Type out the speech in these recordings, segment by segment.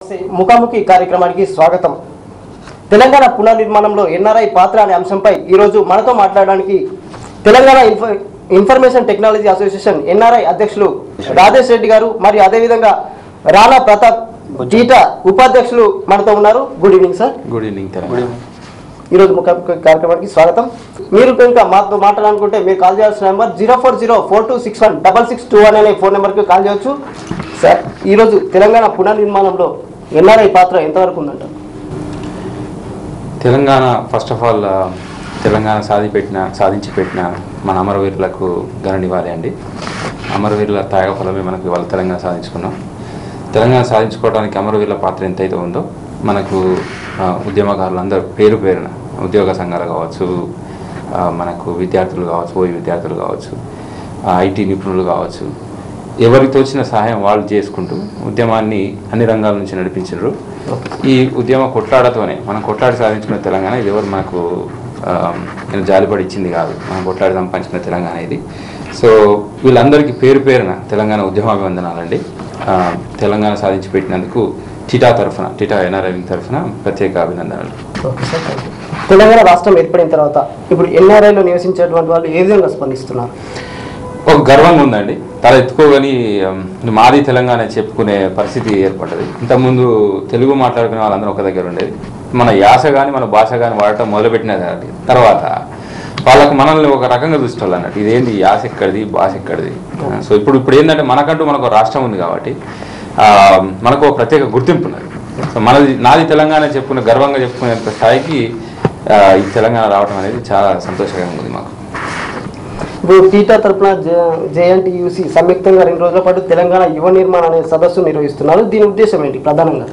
ముఖాముఖి కార్యక్రమానికి స్వాగతం తెలంగాణ పునర్నిర్మాణంలో ఎన్ఆర్ఐ పాత్ర అనే అంశంపై ఈరోజు మనతో మాట్లాడడానికి Telangana info information technology association NRI అధ్యక్షులు రాజేష్ రెడ్డి గారు మరియు అదేవిధంగా రాణా ప్రతాప్ జీటా ఉపాధ్యక్షులు మనతో ఉన్నారు good evening sir good evening Telangana ఈరోజు ముఖాముఖి కార్యక్రమానికి స్వాగతం మీరు కనుక మాతో మాట్లాడాలనుకుంటే మీరు కాల్ చేయాల్సిన number zero four zero four two six one double six two one అనే ఫోన్ నెంబర్కి కాల్ చేయొచ్చు సార్ ఈరోజు తెలంగాణ పునర్నిర్మాణంలో ఎన్ఆర్ఐ పాత్ర ఎంతవరకు ఉందంట Telangana first of all Telangana సాధి పెట్టిన సాధించి పెట్టిన మన అమరవీరులకు ఘననివ్వాలి అండి అమరవీరుల త్యాగ ఫలమే మనకు ఇవాళ తెలంగాణ సాధించుకున్నాం తెలంగాణ సాధించుకోవడానికి అమరవీరుల పాత్ర ఎంతైతే ఉందో మనకు ఆ, ఉద్యమకారులు అందరూ పేరు పేరున ఉద్యోగ సంఘాలు కావచ్చు ఆ, మనకు విద్యార్థులు కావచ్చు ఓయి విద్యార్థులు కావచ్చు ఐటీ నిపుణులు కావచ్చు ఎవరికి తోచిన సహాయం వాళ్ళు చేసుకుంటూ ఉద్యమాన్ని అన్ని రంగాల నుంచి నడిపించారు ఈ ఉద్యమ కొట్లాడతోనే మనం కొట్లాడి సాధించుకున్న తెలంగాణ ఇది ఎవరు మనకు ఆ, జాలిపడి ఇచ్చింది కాదు మనం కొట్లాడి సంపాదించుకున్న తెలంగాణ ఇది సో వీళ్ళందరికీ పేరు పేరున తెలంగాణ ఉద్యమాభివందనాలండి ఆ, తెలంగాణ సాధించి పెట్టినందుకు టిటా తరఫున టిటా ఎన్ఆర్ఐ తరఫున ప్రత్యేక అభినందనలు okay sir thank you. Telangana రాష్ట్రం ఏర్పడిన తర్వాత ఇప్పుడు ఎన్ఆర్ఐలో నివసించేటువంటి వాళ్ళు ఏ విధంగా స్పందిస్తున్నారు ఒక గర్వంగా ఉందండి తల ఎత్తుకోగని ఉమ్, మాది తెలంగాణ చెప్పుకునే పరిస్థితి ఏర్పడ్డది ఇంతకుముందు తెలుగు మాట్లాడుకునే వాళ్ళందరూ ఒక దగ్గర ఉండేది మన యాస కానీ మన భాష కానీ వాడటం మొదలుపెట్టిన తర్వాత వాళ్ళకు మనల్ని ఒక రకంగా చూసేవాళ్ళు అన్నట్టు ఇదేంటి యాస ఎక్కడిది భాష ఎక్కడిది సో ఇప్పుడు ఇప్పుడు ఏంటంటే మనకంటూ మనకు ఒక రాష్ట్రం ఉంది కాబట్టి ఆ, మనకు ఒక ప్రత్యేక గుర్తింపు ఉన్నది సో మనది నాది తెలంగాణ చెప్పుకునే గర్వంగా చెప్పుకునేంత స్థాయికి ఆ, ఈ తెలంగాణ రావడం అనేది చాలా సంతోషకరంగా ఉంది మాకు ఇప్పుడు టీటా తరపున జేఎన్టీయూసి సంయుక్తంగా రెండు రోజుల పాటు తెలంగాణ యువ నిర్మాణ అనే సదస్సు నిర్వహిస్తున్నారు దీని ఉద్దేశం ఏంటి ప్రధానంగా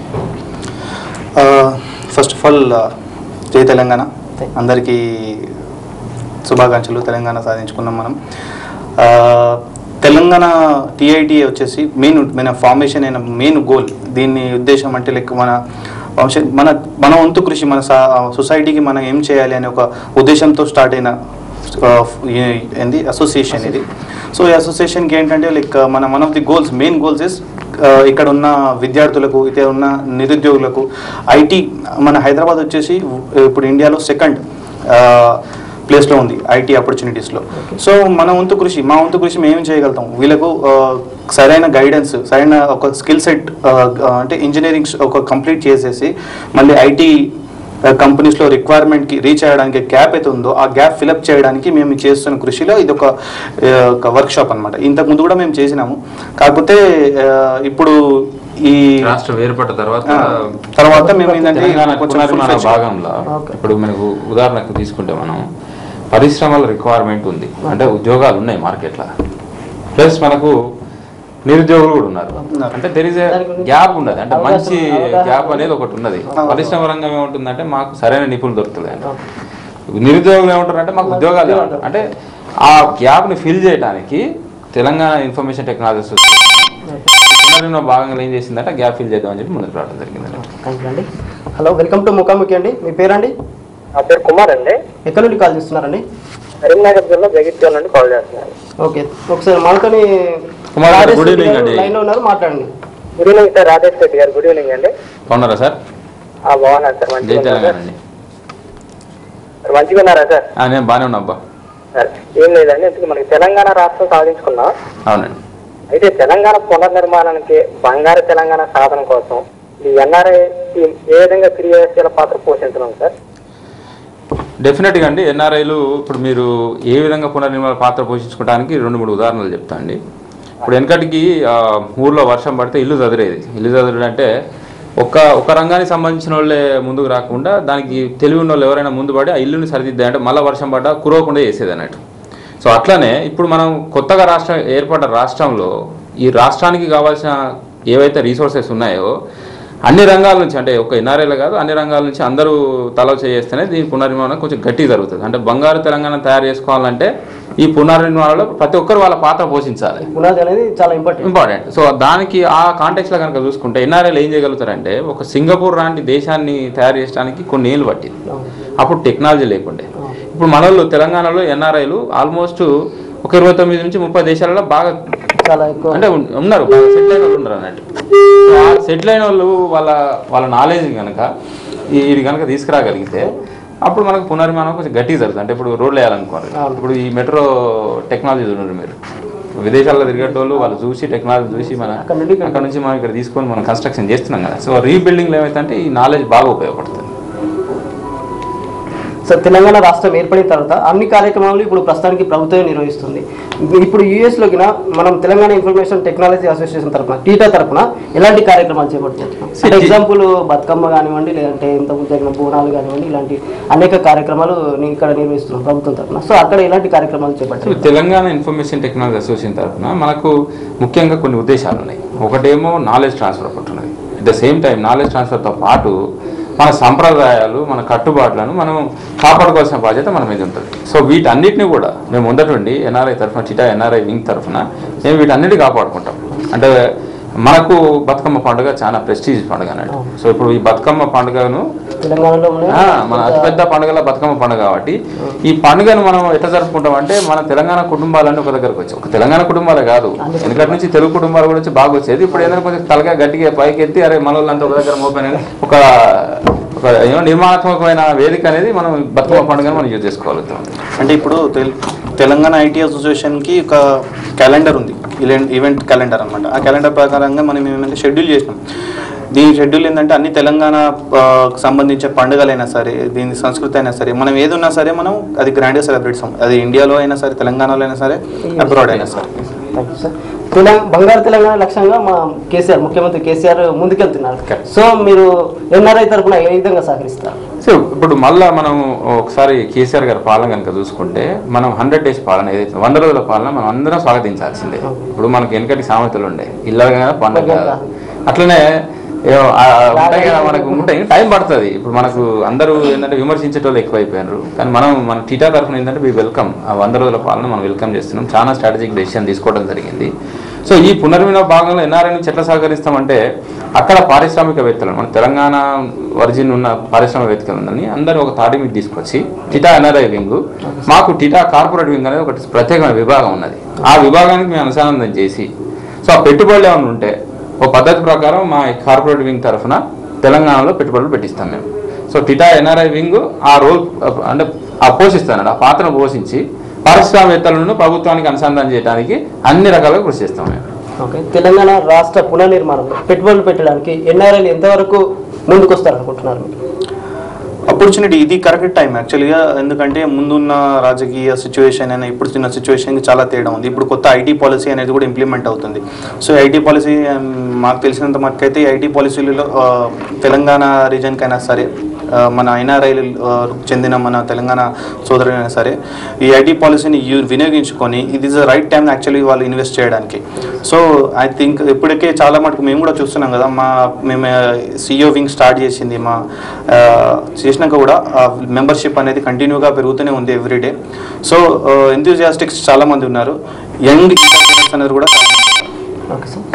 ఫస్ట్ ఆఫ్ ఆల్ జై తెలంగాణ అందరికీ శుభాకాంక్షలు తెలంగాణ సాధించుకున్నాం మనం ఆ, తెలంగాణ టీఐటీ వచ్చేసి మెయిన్ మన ఫార్మేషన్ అయిన మెయిన్ గోల్ దీన్ని ఉద్దేశం అంటే లైక్ మన వంశ- మన మన వంతు కృషి మన సొసైటీకి మనం ఏం చేయాలి అనే ఒక ఉద్దేశంతో స్టార్ట్ అయిన ఆ, ఈ- ఏంది అసోసియేషన్ ఇది సో ఈ అసోసియేషన్కి ఏంటంటే లైక్ మన one of the goals main goals is ఇక్కడ ఉన్న విద్యార్థులకు ఇక్కడ ఉన్న నిరుద్యోగులకు ఐటీ మన హైదరాబాద్ వచ్చేసి ఇప్పుడు ఇండియాలో సెకండ్ ప్లేస్లో ఉంది ఐటీ ఆపర్చునిటీస్లో సో మన వంతు కృషి మా వంతు కృషి మేము ఏం చేయగలుగుతాం వీళ్ళకు ఆ, సరైన గైడెన్స్ సరైన ఒక స్కిల్ సెట్ అంటే ఇంజనీరింగ్ ఒక కంప్లీట్ చేసేసి మళ్ళీ ఐటీ కంపెనీస్లో రిక్వైర్మెంట్కి రీచ్ అయ్యడానికి గ్యాప్ అయితే ఉందో ఆ గ్యాప్ ఫిలప్ చేయడానికి మేము చేస్తున్న కృషిలో ఇది ఒక ఆ, ఒక వర్క్ షాప్ అనమాట ఇంతకు ముందు కూడా మేము చేసినాము కాకపోతే ఆ, ఇప్పుడు ఈ రాష్ట్రం ఏర్పడ్డ తర్వాత ఆ, తర్వాత మేము ఏంటంటే తెలంగాణ కొంచెం పునర్నిర్మాణ full-fledged- భాగంలో Okay. ఇప్పుడు మనకు ఉదాహరణకు తీసుకుంటే మనం పరిశ్రమల రిక్వైర్మెంట్ ఉంది అంటే ఉద్యోగాలు ఉన్నాయి మార్కెట్లో ప్లస్ మనకు నిరుద్యోగులు కూడా ఉన్నారు ఉన్నారు. అంటే దెర్ ఇస్ దాని గురించి గ్యాప్ ఉన్నది అంటే అవగాహన- మంచి అవగాహన గ్యాప్ అనేది ఒకటి ఉన్నది పరిశ్రమ రంగం ఏముంటుందంటే మాకు సరైన నిపుణులు దొరుకుతుంది ఓకే. నిరుద్యోగులు ఏమంటారు అంటే మాకు ఉద్యోగాలు లేవంటారు అంటే ఆ గ్యాప్ని ఫిల్ చేయడానికి తెలంగాణ ఇన్ఫర్మేషన్ టెక్నాలజీ అసోసియేషన్ పునర్నిర్మాణ భాగంగా ఏం చేసిందంటే గ్యాప్ ఫిల్ చేద్దామని చెప్పి ముందుకు రావడం జరిగిందండి థ్యాంక్ యూ అండి హలో వెల్కమ్ టు ముఖాముఖి అండి మీ పేరండి నా పేరు కుమార్ అండి ఎక్కడి నుండి కాల్ చేస్తున్నారండి కరీంనగర్ జిల్లా జగిత్యాల నుండి కాల్ చేస్తున్నాను ఓకే ఒకసారి మనతోని కుమార్ గారు, రాజేష్ good రెడ్డి evening గారు అండి. లైన్లో ఉన్నారు మాట్లాడండి good evening sir Rajesh Reddy garu good evening అండి బాగున్నారా సార్ ఆ, బాగున్నారు సార్ జై మంచిగా తెలంగాణ ఉన్నారా అండి సార్ మంచిగా ఉన్నారా సార్ ఆ, నేను బాగానే ఉన్నా అబ్బా సార్ ఏం లేదండి ఇంతకీ మనకి తెలంగాణ రాష్ట్రం సాధించుకున్నాం అవునండి అయితే తెలంగాణ పునర్నిర్మాణానికి బంగారు తెలంగాణ సాధన కోసం ఈ ఎన్ఆర్ఐ టీం ఏ విధంగా క్రియాశీల పాత్ర పోషించడం సార్ డెఫినెట్గా అండి ఎన్ఆర్ఐలు ఇప్పుడు మీరు ఏ విధంగా పునర్నిర్మాణ పాత్ర పోషించుకోవడానికి రెండు మూడు ఉదాహరణలు చెప్తా అండి ఇప్పుడు వెనకటికి ఆ, ఊర్లో వర్షం పడితే ఇల్లు చదిరేది ఇల్లు చదిరేది అంటే ఒక ఒక రంగానికి సంబంధించిన వాళ్ళే ముందుకు రాకుండా దానికి తెలివి ఉన్న వాళ్ళు ఎవరైనా ముందు పడి ఆ ఇల్లుని సరిదిద్దా అంటే మళ్ళీ వర్షం పడ్డా కురవకుండా చేసేది అన్నట్టు సో అట్లనే ఇప్పుడు మనం కొత్తగా రాష్ట్రం ఏర్పడ్డ రాష్ట్రంలో ఈ రాష్ట్రానికి కావాల్సిన ఏవైతే రీసోర్సెస్ ఉన్నాయో అన్ని రంగాల నుంచి అంటే ఒక ఎన్ఆర్ఐలు కాదు అన్ని రంగాల నుంచి అందరూ తల చేస్తేనే దీని పునర్నిర్మాణం కొంచెం గట్టి జరుగుతుంది అంటే బంగారు తెలంగాణ తయారు చేసుకోవాలంటే ఈ పునర్నిర్మాణంలో ప్రతి ఒక్కరు వాళ్ళ పాత్ర పోషించాలి పునాది అనేది చాలా ఇంపార్టెంట్ ఇంపార్టెంట్ సో దానికి ఆ కాంటెక్స్లో కనుక చూసుకుంటే ఎన్ఆర్ఐలు ఏం చేయగలుగుతారంటే ఒక సింగపూర్ లాంటి దేశాన్ని తయారు చేయడానికి కొన్ని ఏళ్ళు పట్టింది అప్పుడు టెక్నాలజీ లేకుండే ఇప్పుడు మనోళ్ళు తెలంగాణలో ఎన్ఆర్ఐలు ఆల్మోస్ట్ ఒక ఇరవై తొమ్మిది నుంచి ముప్పై దేశాలలో బాగా చాలా ఎక్కువ అంటే ఉన్- ఉన్నారు సెటిల్ అయిన వాళ్ళు ఉన్నారు అన్నట్టు సెటిల్ అయిన వాళ్ళు వాళ్ళ వాళ్ళ నాలెడ్జ్ కనుక ఇది కనుక తీసుకురాగలిగితే అప్పుడు మనకు పునర్నిర్మాణం కొంచెం గట్టిగా జరుగుతుంది అంటే ఇప్పుడు రోడ్లు వేయాలనుకోవాలి అవును. ఇప్పుడు ఈ మెట్రో టెక్నాలజీ ఉన్నారు మీరు విదేశాల్లో తిరిగేటోళ్ళు వాళ్ళు చూసి టెక్నాలజీ చూసి మన అక్కడ నుండి అక్కడ నుంచి మనం ఇక్కడ తీసుకొని మనం కన్స్ట్రక్షన్ చేస్తున్నాం కదా సో రీబిల్డింగ్లో ఏమైతే ఈ నాలెడ్జ్ బాగా ఉపయోగపడుతుంది సో తెలంగాణ రాష్ట్రం ఏర్పడిన తర్వాత అన్ని కార్యక్రమాలు ఇప్పుడు ప్రస్తుతానికి ప్రభుత్వం నిర్వహిస్తుంది ఇప్పుడు యుఎస్ లోకిన మనం తెలంగాణ ఇన్ఫర్మేషన్ టెక్నాలజీ అసోసియేషన్ తరఫున టీటా తరఫున ఎలాంటి కార్యక్రమాలు చేపడుతున్నాం అంటే ఎగ్జాంపుల్ బతుకమ్మ కానివ్వండి లేదంటే ఇంత జరిగిన బోనాలు కానివ్వండి ఇలాంటి అనేక కార్యక్రమాలు ని- ఇక్కడ నిర్వహిస్తున్నాం ప్రభుత్వం తరఫున సో అక్కడ ఎలాంటి కార్యక్రమాలు సో చేపట్టారు తెలంగాణ ఇన్ఫర్మేషన్ టెక్నాలజీ అసోసియేషన్ తరఫున మనకు ముఖ్యంగా కొన్ని ఉద్దేశాలు ఉన్నాయి ఒకటేమో నాలెడ్జ్ ట్రాన్స్ఫర్ ఒకటి ఉన్నది at the same time knowledge ట్రాన్స్ఫర్తో పాటు మన సంప్రదాయాలు మన కట్టుబాట్లను మనం కాపాడుకోవాల్సిన బాధ్యత మన మీద ఉంటుంది సో వీటన్నిటిని కూడా మేము ముందటుండి ఎన్ఆర్ఐ తరఫున చిటా ఎన్ఆర్ఐ వింగ్ తరఫున మేము వీటన్నిటి కాపాడుకుంటాం అంటే మనకు బతుకమ్మ పండుగ చాలా ప్రెస్టీజ్ పండుగ అన్నట్టు సో ఇప్పుడు ఈ బతుకమ్మ పండుగను తెలంగాణలో ఉన్న- ఆ, మన అతిపెద్ద పండుగల బతుకమ్మ పండుగ కాబట్టి ఈ పండుగను మనం ఎట్లా జరుపుకుంటాం అంటే మన తెలంగాణ కుటుంబాలన్నీ ఒక దగ్గరకు వచ్చి ఒక తెలంగాణ కుటుంబాలే కాదు ఎందుకంటే నుంచి తెలుగు కుటుంబాలు కూడా వచ్చి బాగా వచ్చేది ఇప్పుడు ఏదైనా కొంచెం తలగా గట్టిగా పైకి ఎత్తి అరే మన వాళ్ళంతా ఒక దగ్గర మోపైన ఒక ఒక ఏమో నిర్మాణాత్మకమైన వేదిక అనేది మనం బతుకమ్మ పండుగను మనం యూజ్ చేసుకోగలుగుతాం అంటే ఇప్పుడు తెల్- తెలంగాణ ఐటీ అసోసియేషన్కి ఒక క్యాలెండర్ ఉంది ఈవెంట్ ఈవెంట్ క్యాలెండర్ అనమాట ఆ క్యాలెండర్ ప్రకారంగా మనం ఏమంటే షెడ్యూల్ చేసినాం దీని షెడ్యూల్ ఏంటంటే అన్ని తెలంగాణ ఆ, సంబంధించిన పండుగలైనా సరే దీని సంస్కృతి అయినా సరే మనం ఏది ఉన్నా సరే మనం అది గ్రాండ్గా సెలబ్రేట్ చేస్తాం అది ఇండియాలో అయినా సరే తెలంగాణలో అయినా సరే అబ్రాడ్ అయినా సరే థ్యాంక్ యూ సార్ తెలంగాణ బంగారు తెలంగాణ లక్ష్యంగా మా కేసీఆర్ ముఖ్యమంత్రి కేసీఆర్ ముందుకెళ్తున్నారు Correct. సో మీరు ఎన్ఆర్ఐ తరఫున ఏ విధంగా సహకరిస్తారు సో ఇప్పుడు మళ్ళా మనం ఒకసారి కేసీఆర్ గారి పాలన కనుక చూసుకుంటే మనం హండ్రెడ్ డేస్ పాలన ఏదైతే వంద రోజుల పాలన మనం అందరం స్వాగతించాల్సిందే ఇప్పుడు మనకి వెనకటి సామెతలు ఉండే ఇల్లగా పండుగ కాదు. అట్లనే ఏవో ఆ ఉంటాయి కదా మనకు ఉంటాయి టైం పడుతుంది ఇప్పుడు మనకు అందరూ ఏంటంటే విమర్శించేటోళ్ళు ఎక్కువైపోయినారు కానీ మనం మన టీటా తరఫున ఏంటంటే మీ వెల్కమ్ ఆ వంద రోజుల పాలన మనం వెల్కమ్ చేస్తున్నాం చాలా స్ట్రాటజిక్ డెసిషన్ తీసుకోవడం జరిగింది సో ఈ పునర్వినియోగ భాగంలో ఎన్ఆర్ఐ నుంచి ఎట్లా సహకరిస్తామంటే అక్కడ పారిశ్రామికవేత్తలు మన తెలంగాణ ఒరిజిన్ ఉన్న పారిశ్రామికవేత్తలు ఉందని అందరూ ఒక తాటి మీద తీసుకొచ్చి టిటా ఎన్ఆర్ఐ వింగ్ మాకు టిటా కార్పొరేట్ వింగ్ అనేది ఒకటి ప్రత్యేకమైన విభాగం ఉన్నది ఆ విభాగానికి మేము అనుసంధానం చేసి సో ఆ పెట్టుబడులు ఏమైనా ఉంటే ఓ పద్ధతి ప్రకారం మా కార్పొరేట్ వింగ్ తరఫున తెలంగాణలో పెట్టుబడులు పెట్టిస్తాం మేము సో టిటా ఎన్ఆర్ఐ వింగ్ ఆ రోల్ అంటే ఆ పోషిస్తానండి ఆ పాత్రను పోషించి పారిశ్రామికవేత్తలను ప్రభుత్వానికి అనుసంధానం చేయడానికి అన్ని రకాలుగా కృషి చేస్తాం మేము ఓకే తెలంగాణ రాష్ట్ర పునర్నిర్మాణంలో పెట్టుబడులు పెట్టడానికి ఎన్ఆర్ఐలు ఎంతవరకు ముందుకు వస్తారనుకుంటున్నారు మీరు ఆపర్చునిటీ ఇది కరెక్ట్ టైం యాక్చువల్గా ఎందుకంటే ముందున్న రాజకీయ సిచ్యువేషన్ అయినా ఇప్పుడు చిన్న సిచ్యువేషన్కి చాలా తేడా ఉంది ఇప్పుడు కొత్త ఐటీ పాలసీ అనేది కూడా ఇంప్లిమెంట్ అవుతుంది సో ఐటీ పాలసీ మాకు తెలిసినంత మటుకైతే ఐటీ పాలసీలలో ఆ, తెలంగాణ రీజన్కి అయినా సరే ఆ, మన ఎన్ఆర్ఐలు చెందిన మన తెలంగాణ సోదరులైనా సరే ఈ ఐటీ పాలసీని యూ- వినియోగించుకొని ఇది is the right time actually వాళ్ళు ఇన్వెస్ట్ చేయడానికి సో ఐ థింక్ ఇప్పటికే చాలా మటుకు మేము కూడా చూస్తున్నాం కదా మా మేము సిఇఓ వింగ్ స్టార్ట్ చేసింది మా ఆ, చేసినాక కూడా మెంబర్షిప్ అనేది కంటిన్యూగా పెరుగుతూనే ఉంది ఎవ్రీడే సో ఎంతూజియాస్టిక్స్ చాలా మంది ఉన్నారు యంగ్ అనేది కూడా చాలా మంది ఉన్నారు. Okay sir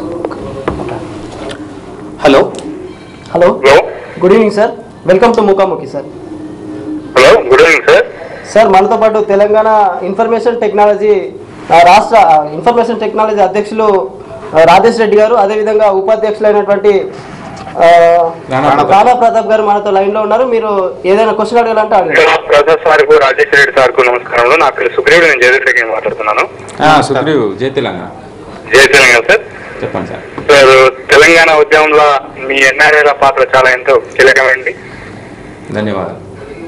hello hello hello good evening sir welcome to ముఖాముఖి sir hello good evening sir sir మనతో పాటు తెలంగాణ ఇన్ఫర్మేషన్ టెక్నాలజీ ఆ, రాష్ట్ర ఆ, ఇన్ఫర్మేషన్ టెక్నాలజీ అధ్యక్షులు ఆ, రాజేష్ రెడ్డి గారు అదేవిధంగా ఉపాధ్యక్షులైనటువంటి ఆ, రాణా ప్రతాప్. రాణా ప్రతాప్ గారు మనతో లైన్ లో ఉన్నారు మీరు ఏదైనా క్వశ్చన్ అడగాలంటే అడగండి ప్రసాద్ సార్కు రాజేష్ రెడ్డి సార్కు నమస్కారములు నా పేరు సుగ్రీవుడు నేను జయదీప్ రెడ్డి మాట్లాడుతున్నాను ఆ, సుగ్రీవ్ జై తెలంగాణ జయ తెలంగాణ సార్ చెప్పండి సార్ సార్ తెలంగాణ ఉద్యమంలో మీ ఎన్ఆర్ఐల పాత్ర చాలా ఎంతో కీలకమైంది ధన్యవాదాలు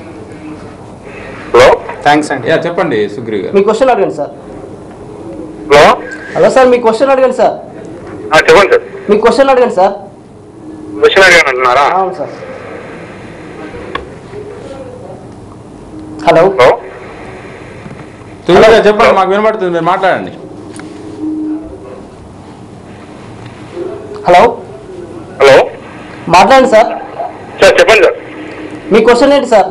హలో థ్యాంక్స్ అండి యా చెప్పండి సుగ్రీవ్ గారు మీ క్వశ్చన్ అడగండి సార్ హలో హలో సార్ మీ క్వశ్చన్ అడగండి సార్ ఆ, చెప్పండి సార్ మీ క్వశ్చన్ అడగండి సార్ క్వశ్చన్ అడిగాను అంటున్నారా అవును సార్ హలో హలో త్వరగా చెప్పండి మాకు వినబడుతుంది మీరు మాట్లాడండి హలో హలో మాట్లాడండి సార్ సార్ చెప్పండి సార్ మీ క్వశ్చన్ ఏంటి సార్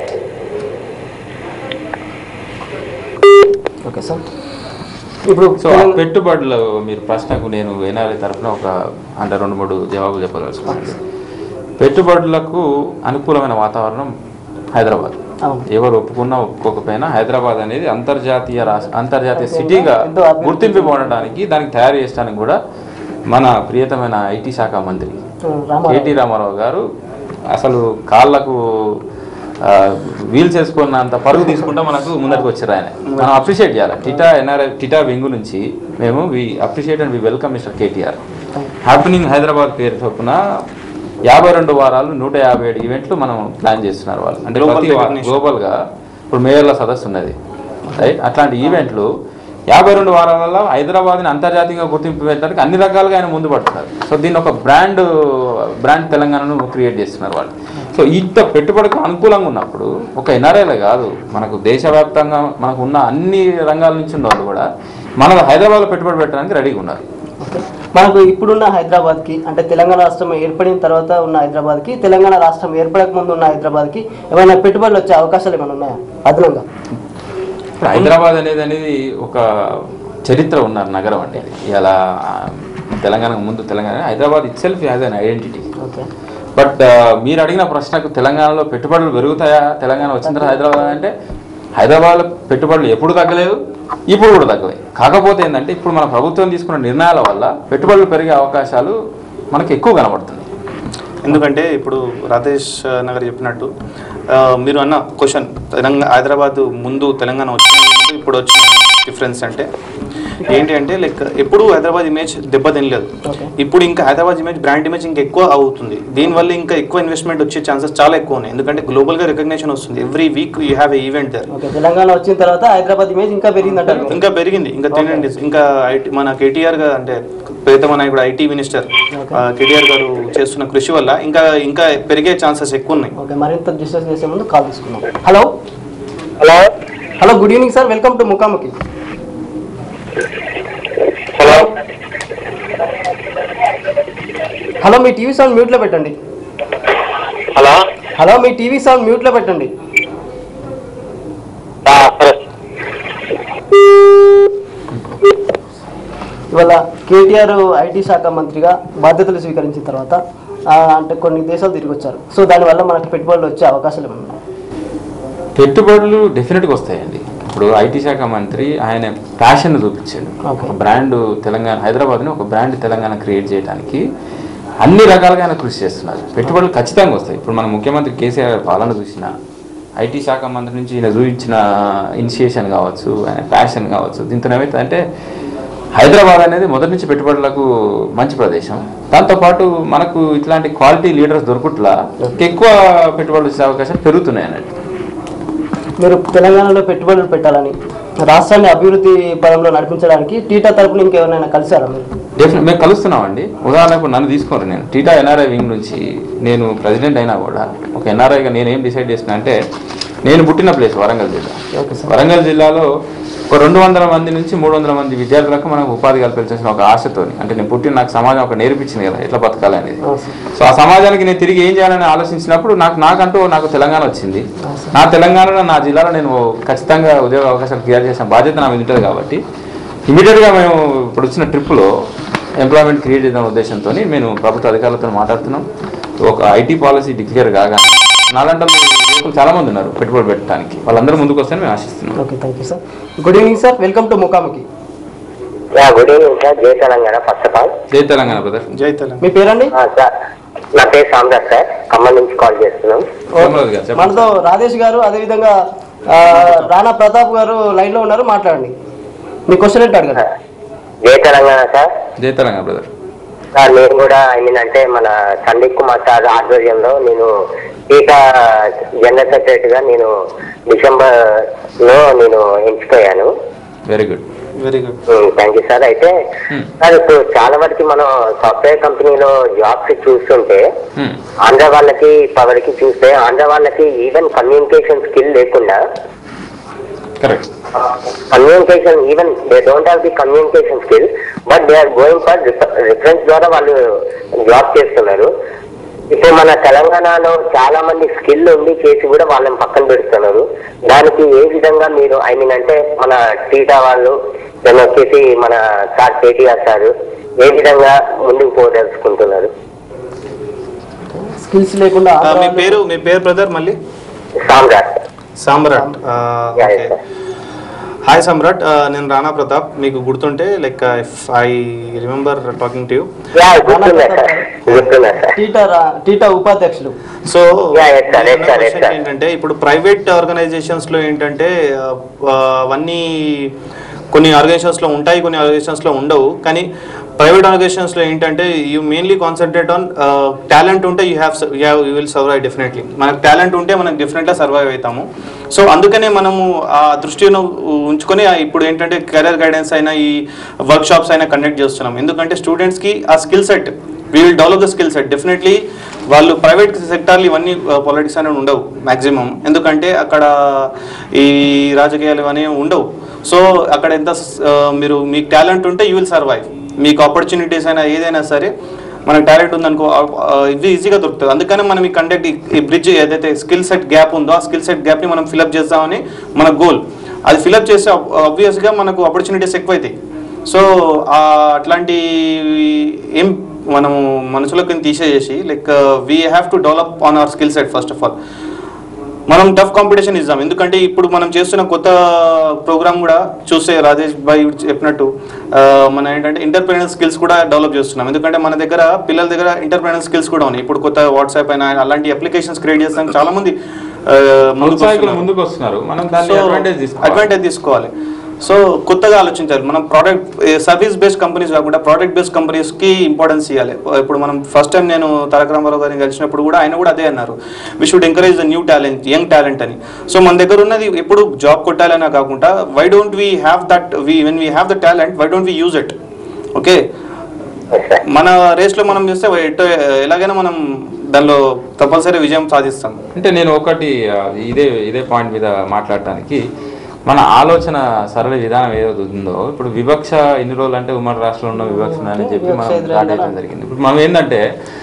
ఓకే సార్ ఇప్పుడు సో ఆ పెట్టుబడులు మీరు ప్రశ్నకు నేను ఎన్ఆర్ఐ తరఫున ఒక అంటే రెండు మూడు జవాబులు చెప్పదలుచుకున్నాను పెట్టుబడులకు అనుకూలమైన వాతావరణం హైదరాబాద్ అవును. ఎవరు ఒప్పుకున్నా ఒప్పుకోకపోయినా హైదరాబాద్ అనేది అంతర్జాతీయ రాష్ట్ర అంతర్జాతీయ ఎంతో సిటీగా అభివృద్ధి గుర్తింపు పొందడానికి దానికి తయారు చేయడానికి కూడా మన ప్రియతమైన ఐటీ శాఖ మంత్రి రామారావు కేటీ రామారావు గారు అసలు కాళ్ళకు ఆ, వీల్స్ వేసుకున్నంత పరుగు తీసుకుంటా మనకు ముందరికి వచ్చారు ఆయన మనం అప్రిషియేట్ చేయాలి టిటా ఎన్ఆర్ఐ టిటా వింగు నుంచి మేము we appreciate and we welcome mister KTR happening Hyderabad పేరు చొప్పున యాభై రెండు వారాలు నూట యాభై ఏడు ఈవెంట్లు మనం ప్లాన్ చేస్తున్నారు వాళ్ళు అంటే Global ప్రతి recognition. గ్లోబల్గా ఇప్పుడు మేయర్ల సదస్సు ఉన్నది రైట్ అట్లాంటి ఈవెంట్లు యాభై రెండు వారాలలో హైదరాబాద్ని అంతర్జాతీయంగా గుర్తింపు పెట్టడానికి అన్ని రకాలుగా ఆయన ముందు పడుతున్నారు సో దీన్ని ఒక బ్రాండ్ బ్రాండ్ తెలంగాణను క్రియేట్ చేస్తున్నారు వాళ్ళు సో ఇంత పెట్టుబడికి అనుకూలంగా ఉన్నప్పుడు ఒక ఎన్ఆర్ఐలే కాదు మనకు దేశవ్యాప్తంగా మనకు ఉన్న అన్ని రంగాల నుంచి ఉన్న వాళ్ళు కూడా మన హైదరాబాద్లో పెట్టుబడి పెట్టడానికి రెడీగా ఉన్నారు ఓకే. మనకు ఇప్పుడున్న హైదరాబాద్కి అంటే తెలంగాణ రాష్ట్రం ఏర్పడిన తర్వాత ఉన్న హైదరాబాద్కి తెలంగాణ రాష్ట్రం ఏర్పడక ముందు ఉన్న హైదరాబాద్కి ఏమైనా పెట్టుబడులు వచ్చే అవకాశాలు ఏమైనా ఉన్నాయా అదనంగా ఇప్పుడు హైదరాబాద్ అనేది అనేది ఒక చరిత్ర ఉన్న నగరం అండి ఇది ఇలా తెలంగాణకు ముందు Telangana Hyderabad itself has an identity okay but మీరు అడిగిన ప్రశ్నకు తెలంగాణలో పెట్టుబడులు పెరుగుతాయా తెలంగాణ వచ్చిన తర్వాత హైదరాబాద్ అంటే హైదరాబాద్లో పెట్టుబడులు ఎప్పుడు తగ్గలేదు ఇప్పుడు కూడా తగ్గలేదు కాకపోతే ఏంటంటే ఇప్పుడు మన ప్రభుత్వం తీసుకున్న నిర్ణయాల వల్ల పెట్టుబడులు పెరిగే అవకాశాలు మనకు ఎక్కువ కనబడుతుంది ఎందుకంటే ఇప్పుడు రాజేష్ నగర్ చెప్పినట్టు ఆ, మీరు అన్న క్వశ్చన్ తెలంగాణ హైదరాబాద్ ముందు తెలంగాణ వచ్చిన ముందు ఇప్పుడు వచ్చిన డిఫరెన్స్ అంటే ఏంటి అంటే లైక్ ఎప్పుడు హైదరాబాద్ ఇమేజ్ దెబ్బతినలేదు Okay. ఇప్పుడు ఇంకా హైదరాబాద్ ఇమేజ్ బ్రాండ్ ఇమేజ్ ఇంకా ఎక్కువ అవుతుంది దీనివల్ల ఇంకా ఎక్కువ ఇన్వెస్ట్మెంట్ వచ్చే ఛాన్సెస్ చాలా ఎక్కువ ఉన్నాయి ఎందుకంటే గ్లోబల్గా రికగ్నేషన్ వస్తుంది every week you have a event there okay Telangana వచ్చిన తర్వాత హైదరాబాద్ ఇమేజ్ ఇంకా పెరిగిందంటారు మీరు? ఇంకా పెరిగింది ఇంకా తినండి ఇంకా ఐటీ మన కేటీఆర్ గారు అంటే ప్రియతమ నాయకుడు ఐటీ మినిస్టర్ Okay. కేటీఆర్ గారు చేస్తున్న కృషి వల్ల ఇంకా ఇంకా పెరిగే ఛాన్సెస్ ఎక్కువ ఉన్నాయి ఓకే మరింత డిస్కస్ చేసే ముందు కాల్ తీసుకుందాం hello hello hello good evening sir welcome to ముఖాముఖి హలో హలో మీ టీవీ సౌండ్ మ్యూట్లో పెట్టండి హలో హలో మీ టీవీ సౌండ్ మ్యూట్లో పెట్టండి ఆ, సరే ఇవాళ కేటీఆర్ ఐటీ శాఖ మంత్రిగా బాధ్యతలు స్వీకరించిన తర్వాత ఆ, అంటే కొన్ని దేశాలు తిరిగి వచ్చారు సో దానివల్ల మనకు పెట్టుబడులు వచ్చే అవకాశాలు ఏమైనా ఉన్నాయా? పెట్టుబడులు డెఫినెట్గా వస్తాయండి ఇప్పుడు ఐటీ శాఖ మంత్రి ఆయన ప్యాషన్ చూపించాడు Okay. ఒక బ్రాండ్ తెలంగాణ హైదరాబాద్ని ఒక బ్రాండ్ తెలంగాణ క్రియేట్ చేయడానికి అన్ని రకాలుగా ఆయన కృషి చేస్తున్నారు పెట్టుబడులు ఖచ్చితంగా వస్తాయి ఇప్పుడు మన ముఖ్యమంత్రి కేసీఆర్ గారి పాలన చూసిన ఐటీ శాఖ మంత్రి నుంచి ఈయన చూపించిన ఇనిషియేషన్ కావచ్చు ఆయన ప్యాషన్ కావచ్చు దీంతో ఏమైతే అంటే హైదరాబాద్ అనేది మొదటి నుంచి పెట్టుబడులకు మంచి ప్రదేశం దాంతోపాటు మనకు ఇట్లాంటి క్వాలిటీ లీడర్స్ దొరుకుట్లా ఎక్కువ పెట్టుబడులు వచ్చే అవకాశాలు పెరుగుతున్నాయి అన్నట్టు మీరు తెలంగాణలో పెట్టుబడులు పెట్టాలని రాష్ట్రాన్ని అభివృద్ధి పదంలో నడిపించడానికి టీటా తరపున ఇంకెవరైనా కలిసారా మీరు డెఫినెట్ మేము కలుస్తున్నామండి ఉదాహరణకు నన్ను తీసుకోరు నేను టీటా ఎన్ఆర్ఐ వింగ్ నుంచి నేను ప్రెసిడెంట్ అయినా కూడా ఒక ఎన్ఆర్ఐగా నేను ఏం డిసైడ్ చేసిన అంటే నేను పుట్టిన ప్లేస్ వరంగల్ జిల్లా ఓకే సార్ వరంగల్ జిల్లాలో ఒక రెండు వందల మంది నుంచి మూడు వందల మంది విద్యార్థులకు మనం ఉపాధి కల్పించాల్సిన ఒక ఆశతోని అంటే నేను పుట్టిన నాకు సమాజం ఒక నేర్పించింది కదా ఎట్లా బతకాలి అనేది అవును సార్. సో ఆ సమాజానికి నేను తిరిగి ఏం చేయాలని ఆలోచించినప్పుడు నాకు నాకంటూ నాకు తెలంగాణ వచ్చింది నా తెలంగాణలో నా జిల్లాలో నేను ఖచ్చితంగా ఉద్యోగ అవకాశాలు క్రియేట్ చేసిన బాధ్యత నా మీద ఉంటుంది కాబట్టి ఇమీడియట్గా మేము ఇప్పుడు వచ్చిన ట్రిప్లో ఎంప్లాయ్మెంట్ క్రియేట్ చేద్దాం ఉద్దేశంతో మేము ప్రభుత్వ అధికారులతో మాట్లాడుతున్నాం ఒక ఐటీ పాలసీ డిక్లేర్ కాగానే నాలంటే యువకులు చాలా మంది ఉన్నారు పెట్టుబడి పెట్టడానికి వాళ్ళందరూ ముందుకు వస్తారని మేము ఆశిస్తున్నాం okay thank you sir good evening sir welcome to ముఖాముఖి యా గుడ్ ఈవినింగ్ సార్ జై తెలంగాణ ఫస్ట్ ఆఫ్ ఆల్ జై తెలంగాణ బ్రదర్ జై తెలంగాణ మీ పేరండి సార్ నా పేరు సామ్రాజ్ సార్ ఖమ్మం నుంచి కాల్ చేస్తున్నాం సోమరాజు గారు చెప్పండి మనతో రాజేష్ గారు అదేవిధంగా ఆ, రాణా ప్రతాప్ గారు లైన్ లో ఉన్నారు మాట్లాడండి మీ క్వశ్చన్ ఏంటి అడగండి జై తెలంగాణ సార్ జై తెలంగాణ బ్రదర్ సార్ నేను కూడా ఐ మీన్ అంటే మన సందీప్ కుమార్ సార్ ఆధ్వర్యంలో నేను టీకా జనరల్ సెక్రటరీగా నేను డిసెంబర్ లో నేను ఎంచుకోయాను very good very good thank you sir అయితే Hmm. సార్ ఇప్పుడు చాలా వరకు మనం సాఫ్ట్వేర్ కంపెనీలో జాబ్స్ చూస్తుంటే ఆంధ్ర వాళ్ళకి పవర్కి చూస్తే ఆంధ్ర వాళ్ళకి ఈవెన్ కమ్యూనికేషన్ స్కిల్ లేకుండా correct communication even they don't have the communication skill but they are going for reference ద్వారా వాళ్ళు జాబ్ చేస్తున్నారు ఇప్పుడు మన తెలంగాణలో చాలా మంది స్కిల్ ఉండి చేసి కూడా వాళ్ళని పక్కన పెడుతున్నారు దానికి ఏ విధంగా మీరు ఐ మీన్ అంటే మన టీటా వాళ్ళు దాన్ని వచ్చేసి మన సార్ కేటీఆర్ సార్ ఏ విధంగా ముందుకు పోదలుచుకుంటున్నారు స్కిల్స్ లేకుండా ఆ, మీ ఆంధ్రాలో- పేరు మీ పేరు బ్రదర్ మళ్ళీ Samrat Samrat Yeah, okay yes, sir. Hi Samrat నేను రాణా ప్రతాప్ మీకు గుర్తుంటే like if I remember talking to you yeah గుర్తున్నా సార్ గుర్తున్నా సార్ టీటా రా- టీటా ఉపాధ్యక్షులు so Yeah, yes, sir, yes, sir, yes, sir. ఏంటంటే ఇప్పుడు ప్రైవేట్ ఆర్గనైజేషన్స్ లో ఏంటంటే ఆ, ఆ, అవన్నీ కొన్ని ఆర్గనైజేషన్స్ లో ఉంటాయి కొన్ని ఆర్గనైజేషన్స్ లో ఉండవు కానీ ప్రైవేట్ ఆర్గనైజేషన్స్ లో ఏంటంటే you mainly concentrate on talent ఉంటే you have you will survive definitely మనకు టాలెంట్ ఉంటే మనం డెఫినెట్గా సర్వైవ్ అవుతాము సో అందుకనే మనము ఆ దృష్టిని ఉంచుకొని ఆ ఇప్పుడు ఏంటంటే కెరీర్ గైడెన్స్ అయినా ఈ వర్క్ షాప్స్ అయినా కండక్ట్ చేస్తున్నాం ఎందుకంటే స్టూడెంట్స్కి ఆ skill set we will develop the skill set definitely వాళ్ళు ప్రైవేట్ సెక్టార్లు ఇవన్నీ పాలిటిక్స్ అనేవి ఉండవు మ్యాక్సిమం ఎందుకంటే అక్కడ ఈ రాజకీయాలు ఇవన్నీ ఉండవు సో అక్కడ ఎంత ఆ, మీరు మీకు టాలెంట్ ఉంటే యూ విల్ సర్వైవ్ మీకు ఆపర్చునిటీస్ అయినా ఏదైనా సరే మనకు టాలెంట్ ఉందనుకో ఆ, ఆ, ఇది ఈజీగా దొరుకుతుంది అందుకనే మనం ఈ కండక్ట్ ఈ బ్రిడ్జ్ ఏదైతే స్కిల్ సెట్ గ్యాప్ ఉందో ఆ స్కిల్ సెట్ గ్యాప్ని మనం ఫిలప్ చేద్దామని మన గోల్ అది ఫిలప్ చేస్తే ఆబ్వియస్గా మనకు ఆపర్చునిటీస్ ఎక్కువైతాయి సో ఆ అట్లాంటి ఏం మనము మనసులోకి తీసేసి like we have to develop on our skill set first of all మనం టఫ్ కాంపిటీషన్ ఇద్దాం ఎందుకంటే ఇప్పుడు మనం చేస్తున్న కొత్త ప్రోగ్రామ్ కూడా చూస్తే రాజేష్ భాయ్ చెప్పినట్టు ఆ, మన ఏంటంటే ఇంటర్ప్రీనర్ స్కిల్స్ కూడా డెవలప్ చేస్తున్నాం ఎందుకంటే మన దగ్గర పిల్లల దగ్గర ఇంటర్ప్రీనర్ స్కిల్స్ కూడా ఉన్నాయి ఇప్పుడు కొత్త వాట్సాప్ అయినా అలాంటి అప్లికేషన్స్ క్రియేట్ చేస్తాం చాలా మంది ఆ, ముందుకు ఉత్సాహికులు వస్తున్నారు. ముందుకు వస్తున్నారు మనం దాన్ని సో అడ్వాంటేజ్ తీసుకోవాలి అడ్వాంటేజ్ తీసుకోవాలి సో కొత్తగా ఆలోచించాలి మనం ప్రోడక్ట్ సర్వీస్ బేస్డ్ కంపెనీస్ కాకుండా ప్రోడక్ట్ బేస్డ్ కంపెనీస్కి ఇంపార్టెన్స్ ఇవ్వాలి ఇప్పుడు మనం ఫస్ట్ టైం నేను తారక రామారావు గారిని కలిసినప్పుడు కూడా ఆయన కూడా అదే అన్నారు we should encourage the new talent young talent అని సో మన దగ్గర ఉన్నది ఎప్పుడు జాబ్ కొట్టాలనే కాకుండా why don't we have that we when we have the talent why don't we use it okay yes sir మన రేస్లో మనం చూస్తే ఎట్టో ఎలాగైనా మనం దానిలో కంపల్సరీ విజయం సాధిస్తాం అంటే నేను ఒకటి ఆ, ఇదే ఇదే పాయింట్ మీద మాట్లాడటానికి మన ఆలోచన సరళ విధానం ఏదో ఉందో ఇప్పుడు వివక్ష ఎన్ని రోజులు అంటే ఉమ్మడి రాష్ట్రంలో ఉన్న వివక్ష అని చెప్పి మనం వివక్ష ఎదురైందా? దాటేయడం జరిగింది ఇప్పుడు మనం ఏంటంటే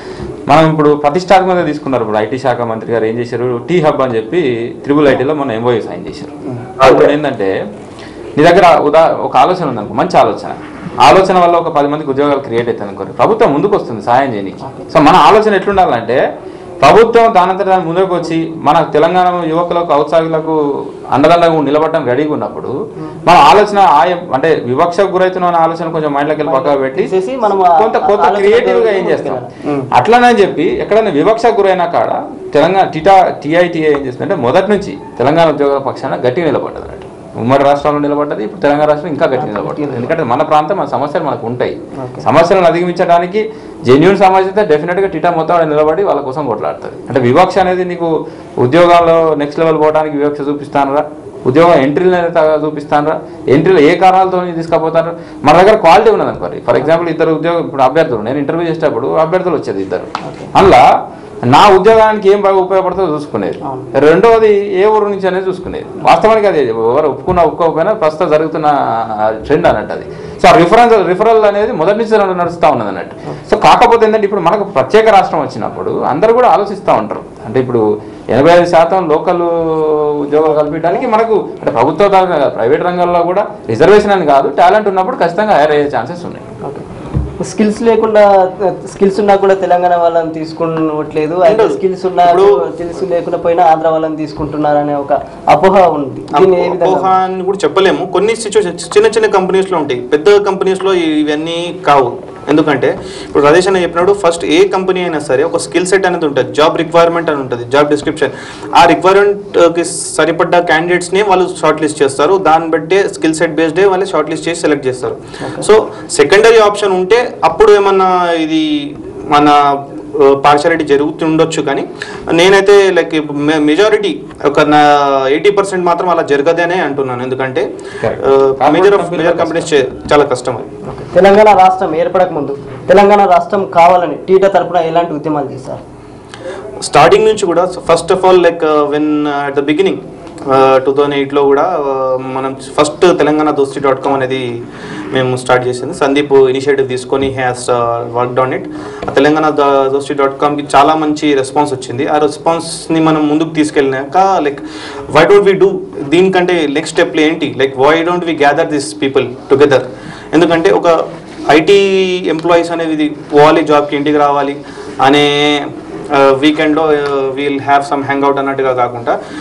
మనం ఇప్పుడు ప్రతిష్టాత్మకంగా తీసుకున్నారు ఇప్పుడు ఐటీ శాఖ మంత్రి గారు ఏం చేశారు టీ హబ్ అని చెప్పి త్రిబుల్ ఐటీలో మన ఎంఓయూ సైన్ చేశారు అప్పుడు ఏంటంటే నీ దగ్గర ఉదా ఒక ఆలోచన ఉందనుకో మంచి ఆలోచన ఆలోచన వల్ల ఒక పది మందికి ఉద్యోగాలు క్రియేట్ అవుతాయి అనుకోరు ప్రభుత్వం ముందుకు వస్తుంది సాయం చేయడానికి సో మన ఆలోచన ఎట్లుండాలంటే ప్రభుత్వం దానంతట దాని ముందుకు వచ్చి మన తెలంగాణ యువకులకు ఔత్సాహికులకు అండదండగా నిలబడడం రెడీగా ఉన్నప్పుడు మన ఆలోచన ఆయ అంటే వివక్షకు గురవుతున్న అనే ఆలోచన కొంచెం మైండ్లోకి వెళ్ళి పక్కకు పెట్టి తీసేసి మనం ఆ కొంత కొత్త ఆలోచన క్రియేటివ్ గా ఏం ముందుకు చేస్తాం ఉమ్. అట్లనే చెప్పి ఎక్కడైనా వివక్షకు గురైన కాడ తెలంగాణ టిటా టీఐటీఏ ఏం చేస్తుందంటే మొదటి నుంచి తెలంగాణ ఉద్యోగుల పక్షాన గట్టిగా నిలబడ్డది అన్నట్టు ఉమ్మడి రాష్ట్రంలో నిలబడ్డది ఇప్పుడు తెలంగాణ రాష్ట్రం ఇంకా గట్టిగా నిలబడుతుంది ఎందుకంటే మన ప్రాంతం మన సమస్యలు మనకు ఉంటాయి సమస్యలను అధిగమించడానికి జెన్యున్ సమస్య డెఫినెట్ గా టిటా మొత్తం ఆడ నిలబడి వాళ్ళ కోసం కొట్లాడుతుంది అంటే వివక్ష అనేది నీకు ఉద్యోగాల్లో నెక్స్ట్ లెవెల్ పోవడానికి వివక్ష చూపిస్తానరా ఉద్యోగం ఎంట్రీలు అనేది చూపిస్తానరా ఎంట్రీలో ఏ కారణాలతో తీసుకపోతారు మన దగ్గర క్వాలిటీ ఉన్నది అనుకోండి ఫర్ ఎగ్జాంపుల్ ఇద్దరు ఉద్యోగం ఇప్పుడు అభ్యర్థులు నేను ఇంటర్వ్యూ చేసేటప్పుడు అభ్యర్థులు వచ్చేది ఇద్దరు అందులో నా ఉద్యోగానికి ఏం బాగా ఉపయోగపడుతుందో చూసుకునేది రెండవది ఏ ఊరు నుంచి అనేది చూసుకునేది వాస్తవానికి అది ఎవరు ఒప్పుకున్నా ఒప్పుకోకపోయినా ప్రస్తుతం జరుగుతున్న ట్రెండ్ అన్నట్టు అది సో ఆ రిఫరెన్స్ రిఫరల్ అనేది మొదటి నుంచి నడు- నడుస్తూ ఉన్నది అన్నట్టు సో కాకపోతే ఏంటంటే ఇప్పుడు మనకు ప్రత్యేక రాష్ట్రం వచ్చినప్పుడు అందరూ కూడా ఆలోచిస్తూ ఉంటారు అంటే ఇప్పుడు ఎనభై ఐదు శాతం లోకల్ ఉద్యోగాలు కల్పించడానికి మనకు అంటే ప్రభుత్వ రంగం కాదు, ప్రైవేట్ రంగంలో కూడా రిజర్వేషన్ అని కాదు టాలెంట్ ఉన్నప్పుడు ఖచ్చితంగా హైర్ అయ్యే ఛాన్సెస్ ఉన్నాయి ఓకే స్కిల్స్ లేకుండా స్కిల్స్ ఉన్నా కూడా తెలంగాణ వాళ్ళని తీసుకునట్లేదు అయితే ఉండదు. స్కిల్స్ ఉన్నా ఇప్పుడు- స్కిల్స్ లేకుండా పోయినా ఆంధ్ర వాళ్ళని తీసుకుంటున్నారనే ఒక అపోహ ఉంది దీన్ని ఏ అపోహ విధంగా అని కూడా చెప్పలేము కొన్ని సిచ్యువేషన్ చిన్న చిన్న కంపెనీస్లో ఉంటాయి పెద్ద కంపెనీస్లో ఇవన్నీ కావు ఎందుకంటే ఇప్పుడు రదేష్ అని చెప్పినప్పుడు ఫస్ట్ ఏ కంపెనీ అయినా సరే ఒక స్కిల్ సెట్ అనేది ఉంటుంది జాబ్ రిక్వైర్మెంట్ అని ఉంటుంది జాబ్ డిస్క్రిప్షన్ ఆ రిక్వైర్మెంట్కి సరిపడ్డ క్యాండిడేట్స్ని వాళ్ళు షార్ట్ లిస్ట్ చేస్తారు దాన్ని బట్టే స్కిల్ సెట్ బేస్డే వాళ్ళు షార్ట్ లిస్ట్ చేసి సెలెక్ట్ చేస్తారు సో సెకండరీ ఆప్షన్ ఉంటే అప్పుడు ఏమన్నా ఇది మన పార్షాలిటీ జరుగుతుండొచ్చు కానీ నేనైతే లైక్ మెజారిటీ ఒక నా ఎయిటీ పర్సెంట్ మాత్రం అలా జరగదనే అంటున్నాను ఎందుకంటే Correct. Major of Corporate major companies companies చాలా కష్టం అది ఓకే. తెలంగాణ రాష్ట్రం ఏర్పడక ముందు తెలంగాణ రాష్ట్రం కావాలని టీటా తరపున ఎలాంటి ఉద్యమాలు చేశారు స్టార్టింగ్ నుంచి కూడా first of all like when at the beginning two thousand ఎయిట్లో కూడా uh, మనం ఫస్ట్ తెలంగాణ దోస్తి డాట్ కామ్ అనేది మేము స్టార్ట్ చేసింది సందీప్ ఇనిషియేటివ్ తీసుకొని హ్యాస్ వర్క్ ఆన్ ఇట్ ఆ తెలంగాణ దోస్తి డాట్ కామ్కి చాలా మంచి రెస్పాన్స్ వచ్చింది ఆ రెస్పాన్స్ని మనం ముందుకు తీసుకెళ్ళినాక like why don't we do దీనికంటే నెక్స్ట్ స్టెప్ ఏంటి like why don't we gather this people together ఎందుకంటే ఒక ఐటీ ఎంప్లాయీస్ అనేది పోవాలి జాబ్కి ఇంటికి రావాలి అనే వీకెండ్లో we'll have some hang out అన్నట్టుగా కాకుండా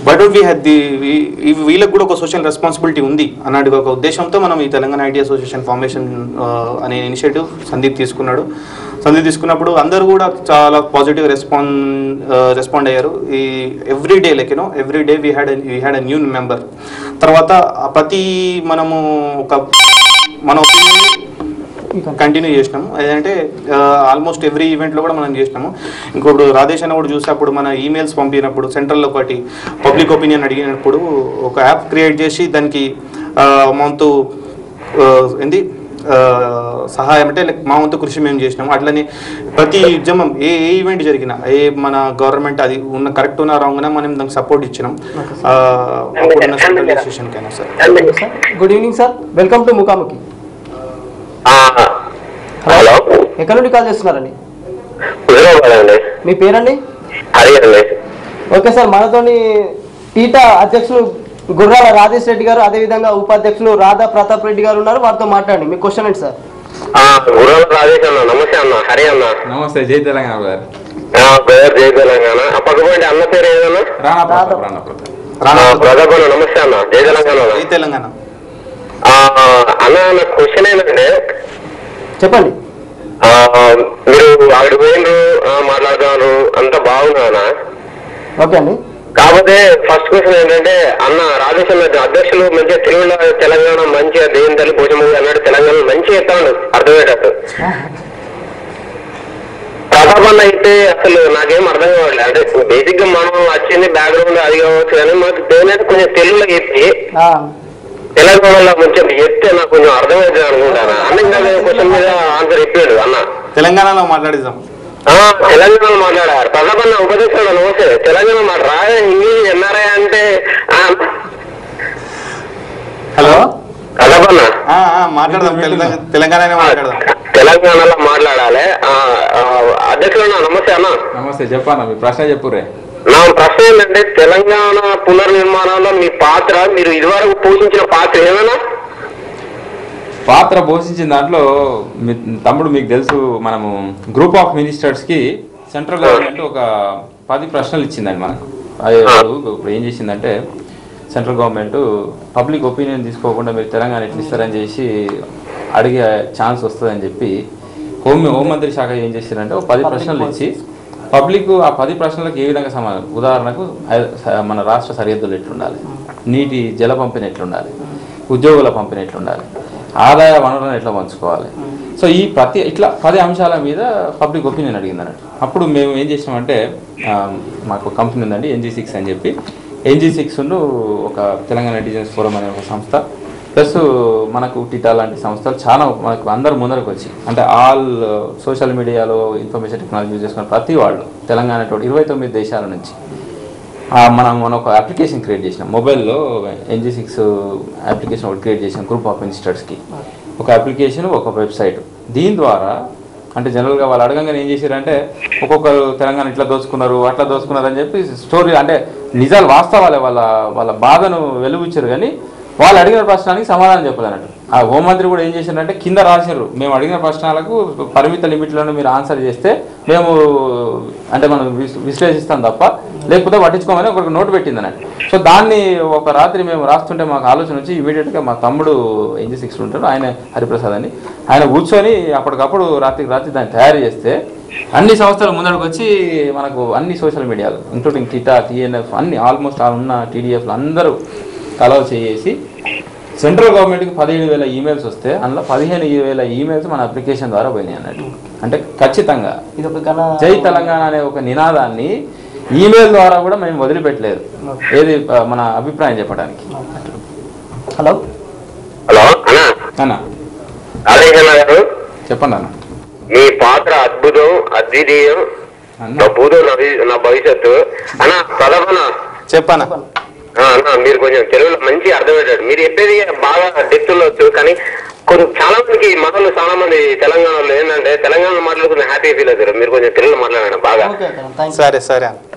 బట్ వీ హ్యాడ్ ది వీళ్ళకి కూడా ఒక సోషల్ రెస్పాన్సిబిలిటీ ఉంది అన్నట్టు ఒక ఉద్దేశంతో మనం ఈ తెలంగాణ ఐటీ అసోసియేషన్ ఫార్మేషన్ అనే ఇనిషియేటివ్ సందీప్ తీసుకున్నాడు సందీప్ తీసుకున్నప్పుడు అందరూ కూడా చాలా పాజిటివ్ రెస్పాన్ రెస్పాండ్ అయ్యారు ఈ every day like you know every day we had we had a new member తర్వాత ఆ ప్రతి మనము ఒక మన ఒపీనియన్ కంటిన్యూ చేసినాము అదంటే ఆల్మోస్ట్ ఎవ్రీ ఈవెంట్లో కూడా మనం చేసినాము ఇంకొకటి రాధేష్ అన్న కూడా చూసి అప్పుడు మన ఈమెయిల్స్ పంపినప్పుడు సెంట్రల్లో ఒకటి పబ్లిక్ ఒపీనియన్ అడిగినప్పుడు ఒక యాప్ క్రియేట్ చేసి దానికి మంతు ఏంది ఆ, సహాయం అంటే లైక్ మా వంతు కృషి మేము చేసినాము అట్లనే ప్రతి ఉద్యమం ఏ ఏ ఈవెంట్ జరిగినా ఏ మన గవర్నమెంట్ అది ఉన్న కరెక్ట్ ఉన్న రాంగ్నా మనం దానికి సపోర్ట్ ఇచ్చినాం ఆ, అప్పుడున్న సెంట్రల్ డెసిషన్ కైనా sir sir good evening sir welcome to ముఖాముఖి హలో ఎక్కడి నుండి కాల్ చేస్తున్నారండి హుజరాబాద్ అండి మీ పేరండి హరి అండి ఓకే సార్ మనతోని టీటా అధ్యక్షులు గుర్రాల రాజేష్ రెడ్డి గారు అదేవిధంగా ఉపాధ్యక్షులు రాధా ప్రతాప్ రెడ్డి గారు ఉన్నారు వారితో మాట్లాడండి మీ క్వశ్చన్ ఏంటి సార్ గురువుల రాజేష్ అన్న నమస్తే అన్న హరి అన్న నమస్తే జై తెలంగాణ గారు ఆ, పేరు జై తెలంగాణ ఆ పక్కపోయింటి అన్న పేరు ఏదన్నా రాణా ప్రతాప్ రాణా ప్రతాప్ రానా ప్రతాప్ అన్న నమస్తే అన్న జై తెలంగాణ అన్న. జై తెలంగాణ ఆ, అన్న నా క్వశ్చన్ ఏంటంటే చెప్పండి ఆ, మీరు అక్కడికి పోయినరు ఆ, మాట్లాడుతున్నారు అంత బాగున్నా ఓకే అండి కాకపోతే ఫస్ట్ క్వశ్చన్ ఏంటంటే అన్న రాజేష్ అన్న అధ్యక్షులు మంచిగా తెలుగులో తెలంగాణ మంచిగా దేని తల్లి భోజనం అన్నాడు తెలంగాణ మంచిగా చెప్తాడు అర్థమయ్యేటట్టు ప్రతాప్ అన్న అయితే అసలు నాకేం అర్థం కావట్లేదు అంటే బేసిక్ గా మనం వచ్చింది బ్యాక్గ్రౌండ్ అది కావచ్చు కానీ మాకు దేని కొంచెం తెలుగులో చెప్పి ఆ, తెలంగాణలో కొంచెం చెప్తే నాకు కొంచెం అర్థమవుతుంది అనుకుంటాను అన్న ఇంకా క్వశ్చన్ మీద ఆన్సర్ చెప్పాడు అన్న తెలంగాణలో మాట్లాడిద్దాం ఆ, తెలంగాణ మాట్లాడారు ప్రతాపన్న ఉపదేశాలు నమస్తే తెలంగాణ మాట రాయ ఇంగ్లీష్ ఎన్ఆర్ఐ అంటే ఆ, హలో ప్రతాపన్న ఆ, ఆ, మాట్లాడదాం తెలంగాణ తెలంగాణనే మాట్లాడదాం తెలంగాణలో మాట్లాడాలి ఆ, ఆ, అధ్యక్షుడు అన్న నమస్తే అన్న నమస్తే చెప్పాను మీ ప్రశ్న చెప్పురే నా ప్రశ్న ఏంటంటే తెలంగాణ పునర్నిర్మాణంలో మీ పాత్ర మీరు ఇదివరకు పోషించిన పాత్ర ఏమైనా పాత్ర పోషించిన దాంట్లో మీ తమ్ముడు మీకు తెలుసు మనము గ్రూప్ ఆఫ్ మినిస్టర్స్కి సెంట్రల్ గవర్నమెంట్ ఒక పది ప్రశ్నలు ఇచ్చిందండి మనకు అదే ఇప్పుడు ఇప్పుడు ఏం చేసిందంటే సెంట్రల్ గవర్నమెంట్ పబ్లిక్ ఒపీనియన్ తీసుకోకుండా మీరు తెలంగాణ ఎట్లా ఇస్తారని చేసి అడిగే ఛాన్స్ వస్తుందని చెప్పి హోమ్ హోంమంత్రి శాఖ ఏం చేసిందంటే ఒక పది ప్రశ్నలు ఇచ్చి పబ్లిక్ ఆ పది ప్రశ్నలకు ఏ విధంగా సమాధానం ఉదాహరణకు ఐ- స- మన రాష్ట్ర సరిహద్దులు ఎట్లుండాలి నీటి జల పంపిణీ ఎట్లుండాలి ఉద్యోగుల పంపిణీ ఎట్లుండాలి ఆదాయ వనరులను ఎట్లా పంచుకోవాలి సో ఈ ప్రతి ఇట్లా పది అంశాల మీద పబ్లిక్ ఒపీనియన్ అడిగింది అన్నట్టు అప్పుడు మేము ఏం చేసినామంటే ఆ, మాకు కంపెనీ ఉందండి ఎన్జీ సిక్స్ అని చెప్పి ఎన్జీ సిక్స్ ఒక తెలంగాణ నెటిజన్స్ ఫోరం అనే ఒక సంస్థ ప్లస్ మనకు టిటా లాంటి సంస్థలు చాలా మనకు అందరు ముందరకు వచ్చి అంటే ఆల్ సోషల్ మీడియాలో ఇన్ఫర్మేషన్ టెక్నాలజీ యూజ్ చేసుకున్న ప్రతి వాళ్ళు తెలంగాణ తోటి ఇరవై తొమ్మిది దేశాల నుంచి ఆ, మనం మనం ఒక అప్లికేషన్ క్రియేట్ చేసినాం మొబైల్లో ఎన్జీ సిక్స్ అప్లికేషన్ ఒకటి క్రియేట్ చేసాం గ్రూప్ ఆఫ్ మినిస్టర్స్కి ఒక అప్లికేషన్ ఒక వెబ్సైట్ దీని ద్వారా అంటే జనరల్గా వాళ్ళు అడగంగానే ఏం చేశారంటే ఒక్కొక్కరు తెలంగాణ ఇట్లా దోచుకున్నారు అట్లా దోచుకున్నారు అని చెప్పి స్టోరీ అంటే నిజాలు వాస్తవాలే వాళ్ళ వాళ్ళ బాధను వెలుగుచ్చారు కానీ వాళ్ళు అడిగిన ప్రశ్నానికి సమాధానం చెప్పలేనట్టు ఆ హోంమంత్రి కూడా ఏం చేశారంటే కింద రాశారు మేము అడిగిన ప్రశ్నలకు పరిమిత లిమిట్లను మీరు ఆన్సర్ చేస్తే మేము అంటే మనం విస్- విశ్లేషిస్తాం తప్ప లేకపోతే పట్టించుకోమని ఒకరికి నోటు పెట్టింది అన్నట్టు సో దాన్ని ఒక రాత్రి మేము రాస్తుంటే మాకు ఆలోచన వచ్చి ఇమీడియట్గా మా తమ్ముడు ఎన్జీ సిక్స్ ఉంటాడు ఆయన హరిప్రసాద్ అని ఆయన కూర్చొని అప్పటికప్పుడు రాత్రికి రాత్రి దాన్ని తయారు చేస్తే అన్ని సంస్థలు ముందరకు వచ్చి మనకు అన్ని సోషల్ మీడియాలు ఇంక్లూడింగ్ టిటా టీఎన్ఎఫ్ అన్ని ఆల్మోస్ట్ ఆ ఉన్న టీడీఎఫ్లు అందరూ కలవ చేసి సెంట్రల్ గవర్నమెంట్కి పదిహేను వేల ఈమెయిల్స్ వస్తే అందులో పదిహేను వేల ఈమెయిల్స్ మన అప్లికేషన్ ద్వారా పోయినాయి అన్నట్టు అంటే ఖచ్చితంగా ఇది ఒక ఘన జై తెలంగాణ అనే ఒక నినాదాన్ని ఈమెయిల్ ద్వారా కూడా మేము వదిలిపెట్టలేదు ఏది ఆ, మన అభిప్రాయం చెప్పడానికి హలో హలో అన్న అన్న రాజేష్ గారు చెప్పండి అన్న మీ పాత్ర అద్భుతం అద్వితీయం అన్న నా భూతం నా భవి- నా భవిష్యత్తు అన్న ప్రధాన చెప్పానా అన్న మీరు కొంచెం తెలుగులో మంచి అర్థమయ్యాడు మీరు చెప్పేది బాగా డెప్త్ ఉండొచ్చు కానీ కొంచెం చాలా మందికి మనలు చాలా మంది తెలంగాణలో ఏంటంటే తెలంగాణలో మాట్లాడుకుని హ్యాపీ ఫీల్ అవుతారు మీరు కొంచెం తెలుగులో మాట్లాడండి బాగా ఓకే ఓకే థ్యాంక్ యూ సరే సరే అన్న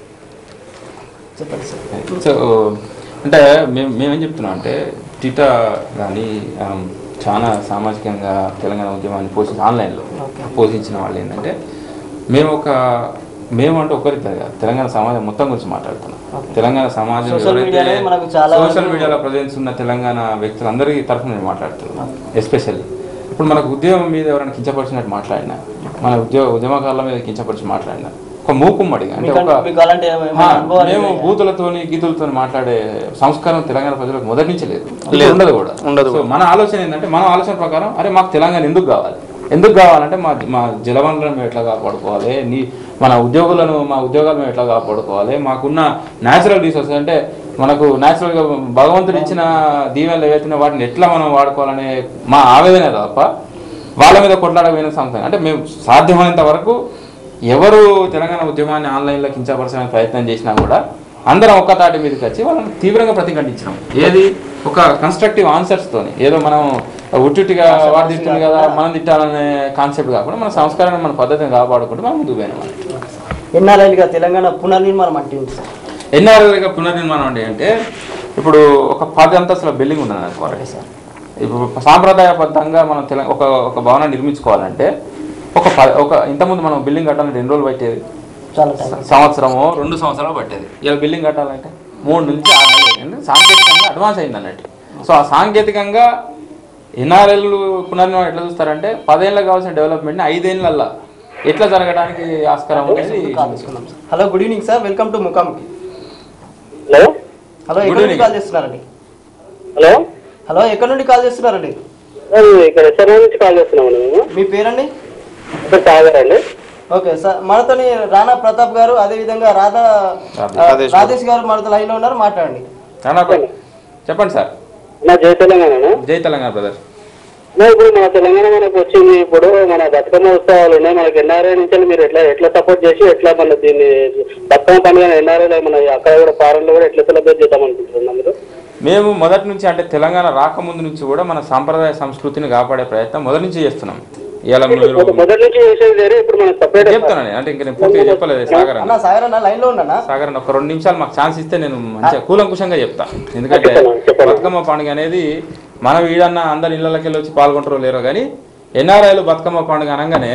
చెప్పండి సార్ సో అంటే మేము మేమేం చెప్తున్నాం అంటే టిటా కానీ ఆమ్, చాలా సామాజికంగా తెలంగాణ ఉద్యమాన్ని పోషించి ఆన్లైన్లో Okay. పోషించిన వాళ్ళు ఏంటంటే మేము ఒక మేము అంటే ఒకరిద్దరు కాదు తెలంగాణ సమాజం మొత్తం గురించి మాట్లాడుతున్నాం Okay. తెలంగాణ సమాజం Social ఎవరైతే media అనేది మనకు చాలా సోషల్ వరకు- మీడియాలో ప్రజెన్స్ ఉన్న తెలంగాణ వ్యక్తులందరి తరఫున నేను మాట్లాడుతున్నాను ఎస్పెషల్లీ ఇప్పుడు మనకు ఉద్యోగం మీద ఎవరైనా కించపరిచినట్టు మాట్లాడినా మన ఉద్యోగ ఉద్యమకారుల మీద కించపరిచి మాట్లాడినా ఒక మూకుమ్మడిగా అంటే మీకు ఒక మీకు అలాంటి ఏమైనా ఆ, అనుభవాలు మేము ఉన్నాయా? బూతులతోని గీతులతో మాట్లాడే సంస్కారం తెలంగాణ ప్రజలకు మొదటి నుంచి లేదు లేదు. ఇది ఉండదు కూడా ఉండదు సో మన ఆలోచన ఏంటంటే మన ఆలోచన ప్రకారం అరే మాకు తెలంగాణ ఎందుకు కావాలి ఎందుకు కావాలంటే మా మా జలవనరులను మేము ఎట్లా కాపాడుకోవాలి నీ మన ఉద్యోగులను మా ఉద్యోగాలు మేము ఎట్లా కాపాడుకోవాలి మాకున్న న్యాచురల్ రిసోర్సెస్ అంటే మనకు న్యాచురల్గా భగవంతుడు ఇచ్చిన దీవెనలు ఏవైతే వాటిని ఎట్లా మనం వాడుకోవాలనే మా ఆవేదన తప్ప వాళ్ళ మీద కొట్లాడకపోయిన సంస్థ అంటే మేము సాధ్యమైనంత వరకు ఎవరు తెలంగాణ ఉద్యమాన్ని ఆన్లైన్లో కించపరచడానికి ప్రయత్నం చేసినా కూడా అందరం ఒక్క తాటి మీదకి వచ్చి వాళ్ళని తీవ్రంగా ప్రతిఘటించినాం ఏది ఒక కన్స్ట్రక్టివ్ ఆన్సర్స్ తోని ఏదో మనం ఉట్టుటిగా వాడు తిట్టింది కదా మనం తిట్టాలనే కాన్సెప్ట్ కాకుండా మన సంస్కారాన్ని మన పద్ధతిని కాపాడుకుంటూ మనం ముందుకు పోయినాం ఎన్ఆర్ఐలుగా తెలంగాణ పునర్నిర్మాణం అంటే ఏంటి సార్ ఎన్ఆర్ఐగా పునర్నిర్మాణం అంటే అంటే ఇప్పుడు ఒక పది అంతస్తుల బిల్డింగ్ ఉన్నది అనుకోవాలి సార్ ఇప్పుడు సాంప్రదాయబద్ధంగా మనం తెలంగాణ ఒక ఒక భవనం నిర్మించుకోవాలంటే ఒక ప ఒక ఇంతకుముందు మనం బిల్డింగ్ కట్టాలంటే ఎన్ని రోజులు పట్టేది చాలా టైం సంవత్సరము రెండు సంవత్సరాలు పట్టేది ఇలా బిల్డింగ్ కట్టాలంటే మూడు నుంచి ఆరు నెలలు అయింది సాంకేతికంగా అడ్వాన్స్ అయింది అన్నట్టు సో ఆ సాంకేతికంగా ఎన్ఆర్ఎల్ పునర్నిర్మాణం ఎట్లా చూస్తారంటే పదేళ్ళకి కావాల్సిన డెవలప్మెంట్ని ఐదేళ్ళల్లో ఎట్లా జరగడానికి ఆస్కారం అనేది కాల్ తీసుకున్నాం sir hello good evening sir welcome to ముఖాంకి హలో హలో Good ఎక్కడ నుండి evening. కాల్ చేస్తున్నారండి హలో హలో ఎక్కడ నుండి కాల్ చేస్తున్నారండి ఇక్కడ ఎస్ఆర్ నుంచి కాల్ చేస్తున్నాము మేము మీ పేరండి ఇక్కడ సాగర్ అండి ఓకే సార్ మనతోని రాణా ప్రతాప్ గారు అదేవిధంగా రాధా రాధేష్. ఆ, రాధేష్ రాధేష్ గారు మనతో లైన్లో ఉన్నారు మాట్లాడండి రానా బ్రదర్. చెప్పండి సార్ నా జై తెలంగాణ జై తెలంగాణ బ్రదర్ ఇప్పుడు మన తెలంగాణ మనకు వచ్చింది ఇప్పుడు మన బతుకమ్మ ఉత్సవాలు ఉన్నాయి మనకి ఎన్ఆర్ఐ నుంచి మీరు ఎట్లా ఎట్లా సపోర్ట్ చేసి ఎట్లా మన దీన్ని బతుకమ్మ పండుగ ఎన్ఆర్ఐ మన అక్కడ కూడా ఫారెన్ లో కూడా ఎట్లా సెలబ్రేట్ చేద్దాం అనుకుంటున్నాం మీరు మేము మొదటి నుంచి అంటే తెలంగాణ రాకముందు నుంచి కూడా మన సాంప్రదాయ సంస్కృతిని కాపాడే ప్రయత్నం మొదటి నుంచి చేస్తున్నాం ఇవాళ మీరు మొదటి నుంచి చేసేది వేరే ఇప్పుడు మన సపరేట్ చెప్తానండి అంటే ఇంక నేను పూర్తిగా చెప్పలేదు సాగర్ అన్న అన్న సాగర్ అన్న లైన్లో ఉన్నానా సాగర్ అన్న ఒక రెండు నిమిషాలు మాకు ఛాన్స్ ఇస్తే నేను మంచిగా కూలంకుషంగా చెప్తా ఎందుకంటే చెప్పండి, చెప్పండి. బతుకమ్మ పండుగ అనేది మనం ఈడన్న అందరి ఇళ్ళకి వెళ్ళి వచ్చి పాల్గొంటారో లేరో కానీ ఎన్ఆర్ఐలు బతుకమ్మ పండుగ అనగానే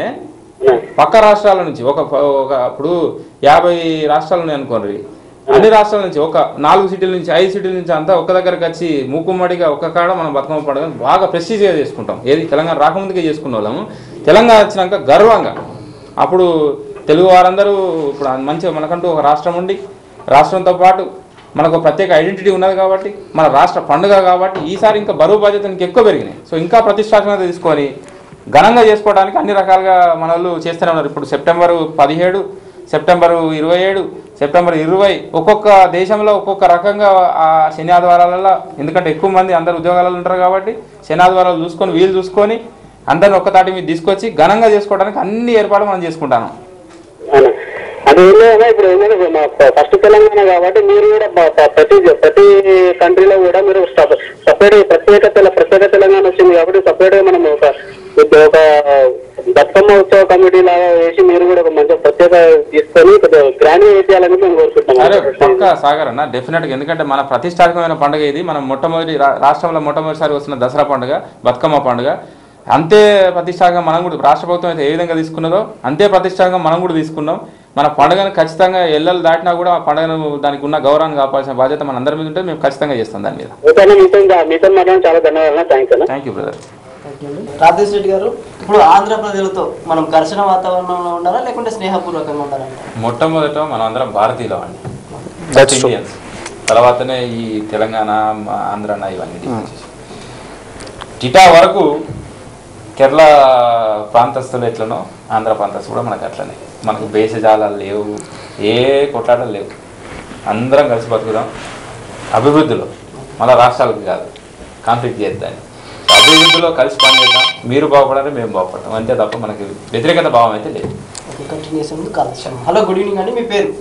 పక్క రాష్ట్రాల నుంచి ఒక ఒక ఇప్పుడు యాభై రాష్ట్రాలు ఉన్నాయి అనుకోండి అన్ని రాష్ట్రాల నుంచి ఒక నాలుగు సిటీల నుంచి ఐదు సిటీల నుంచి అంతా ఒక దగ్గరకు వచ్చి మూకుమ్మడిగా ఒక కాడ మనం బతుకమ్మ పండుగ బాగా ప్రెస్టీజ్గా చేసుకుంటాం ఏది తెలంగాణ రాకముందుకే చేసుకున్న వాళ్ళము తెలంగాణ వచ్చినాక గర్వంగా అప్పుడు తెలుగు వారందరూ ఇప్పుడు మంచిగా మనకంటూ ఒక రాష్ట్రం ఉండి రాష్ట్రంతో పాటు మనకు ఒక ప్రత్యేక ఐడెంటిటీ ఉన్నది కాబట్టి మన రాష్ట్ర పండుగ కాబట్టి ఈసారి ఇంకా బరువు బాధ్యతలు ఇంకా ఎక్కువ పెరిగినాయి సో ఇంకా ప్రతిష్టాత్మకత తీసుకొని ఘనంగా చేసుకోవడానికి అన్ని రకాలుగా మన వాళ్ళు చేస్తూనే ఉన్నారు ఇప్పుడు సెప్టెంబర్ పదిహేడు సెప్టెంబర్ ఇరవై ఏడు సెప్టెంబర్ ఇరవై ఒక్కొక్క దేశంలో ఒక్కొక్క రకంగా ఆ శని ఆదివారాలలో ఎందుకంటే ఎక్కువ మంది అందరు ఉద్యోగాలలో ఉంటారు కాబట్టి శని ఆదివారాలు చూసుకొని వీలు చూసుకొని అందరిని ఒక్క తాటి మీద తీసుకొచ్చి ఘనంగా చేసుకోవడానికి అన్ని ఏర్పాట్లు మనం చేసుకుంటాను అవునా. అది ఏంటంటే ఇప్పుడు ఏంటంటే మా ఫస్ట్ తెలంగాణ కాబట్టి మీరు కూడా ప- ప- ప్రతి ప్రతి కంట్రీలో కూడా మీరు సపరేట్ ప్రత్యేక తెల- ప్రత్యేక తెలంగాణ వచ్చింది కాబట్టి సపరేట్ గా మనం ఒక ఒక బతుకమ్మ ఉత్సవ కమిటీ లాగా వేసి మీరు కూడా ఒక మంచి ప్రత్యేక తీసుకొని కొద్దిగా గ్రాండ్ చేయాలని మేము అరే కోరుకుంటున్నాం పక్క సాగర్ అన్న డెఫినెట్గా ఎందుకంటే మన ప్రతిష్టాత్మకమైన పండుగ ఇది మనం మొట్టమొదటి రా- రాష్ట్రంలో మొట్టమొదటిసారి వస్తున్న దసరా పండుగ బతుకమ్మ పండుగ అంతే ప్రతిష్టాత్మకంగా మనం కూడా రాష్ట్ర ప్రభుత్వం అయితే ఏ విధంగా తీసుకున్నదో అంతే ప్రతిష్టాత్మకంగా మనం కూడా తీసుకున్నాం మన పండుగను ఖచ్చితంగా ఎల్లలు దాటినా కూడా ఆ పండుగను దానికి ఉన్న గౌరవాన్ని కాపాల్సిన బాధ్యత మన అందరి మీద ఉంటే మేము ఖచ్చితంగా చేస్తాం దాని మీద ఓకే మీతో మీతో మాట్లాడడం చాలా ధన్యవాదాలు థ్యాంక్స్ అన్న thank you brother thank you అండి రాధేష్ రెడ్డి గారు ఇప్పుడు ఆంధ్ర ప్రజలతో మనం ఘర్షణ వాతావరణంలో ఉండాలా లేకుంటే స్నేహపూర్వకంగా ఉండాలా మొట్టమొదట మనం అందరం భారతీయులం అండి That's true. ఇండియన్స్ తర్వాతనే ఈ తెలంగాణ మా ఆంధ్రన ఇవన్నీ తీసుకొచ్చేసి. టిటా వరకు కేరళ ప్రాంతస్తులు ఎట్లనో ఆంధ్ర ప్రాంతస్తులు కూడా మనకు అట్లనే మనకు భేషజాలాలు లేవు ఏ కొట్లాటలు లేవు అందరం కలిసి బతుకుదాం అభివృద్ధిలో మన రాష్ట్రాలకు కాదు కాన్ఫ్లిక్ట్ చేద్దాం సో అభివృద్ధిలో కలిసి పనిచేద్దాం మీరు బాగుపడాలి మేము బాగుపడతాం అంతే తప్ప మనకి వ్యతిరేకత భావం అయితే లేదు ఓకే కంటిన్యూషన్ ముందు కాల్ చేస్తాం హలో గుడ్ ఈవినింగ్ అండి మీ పేరు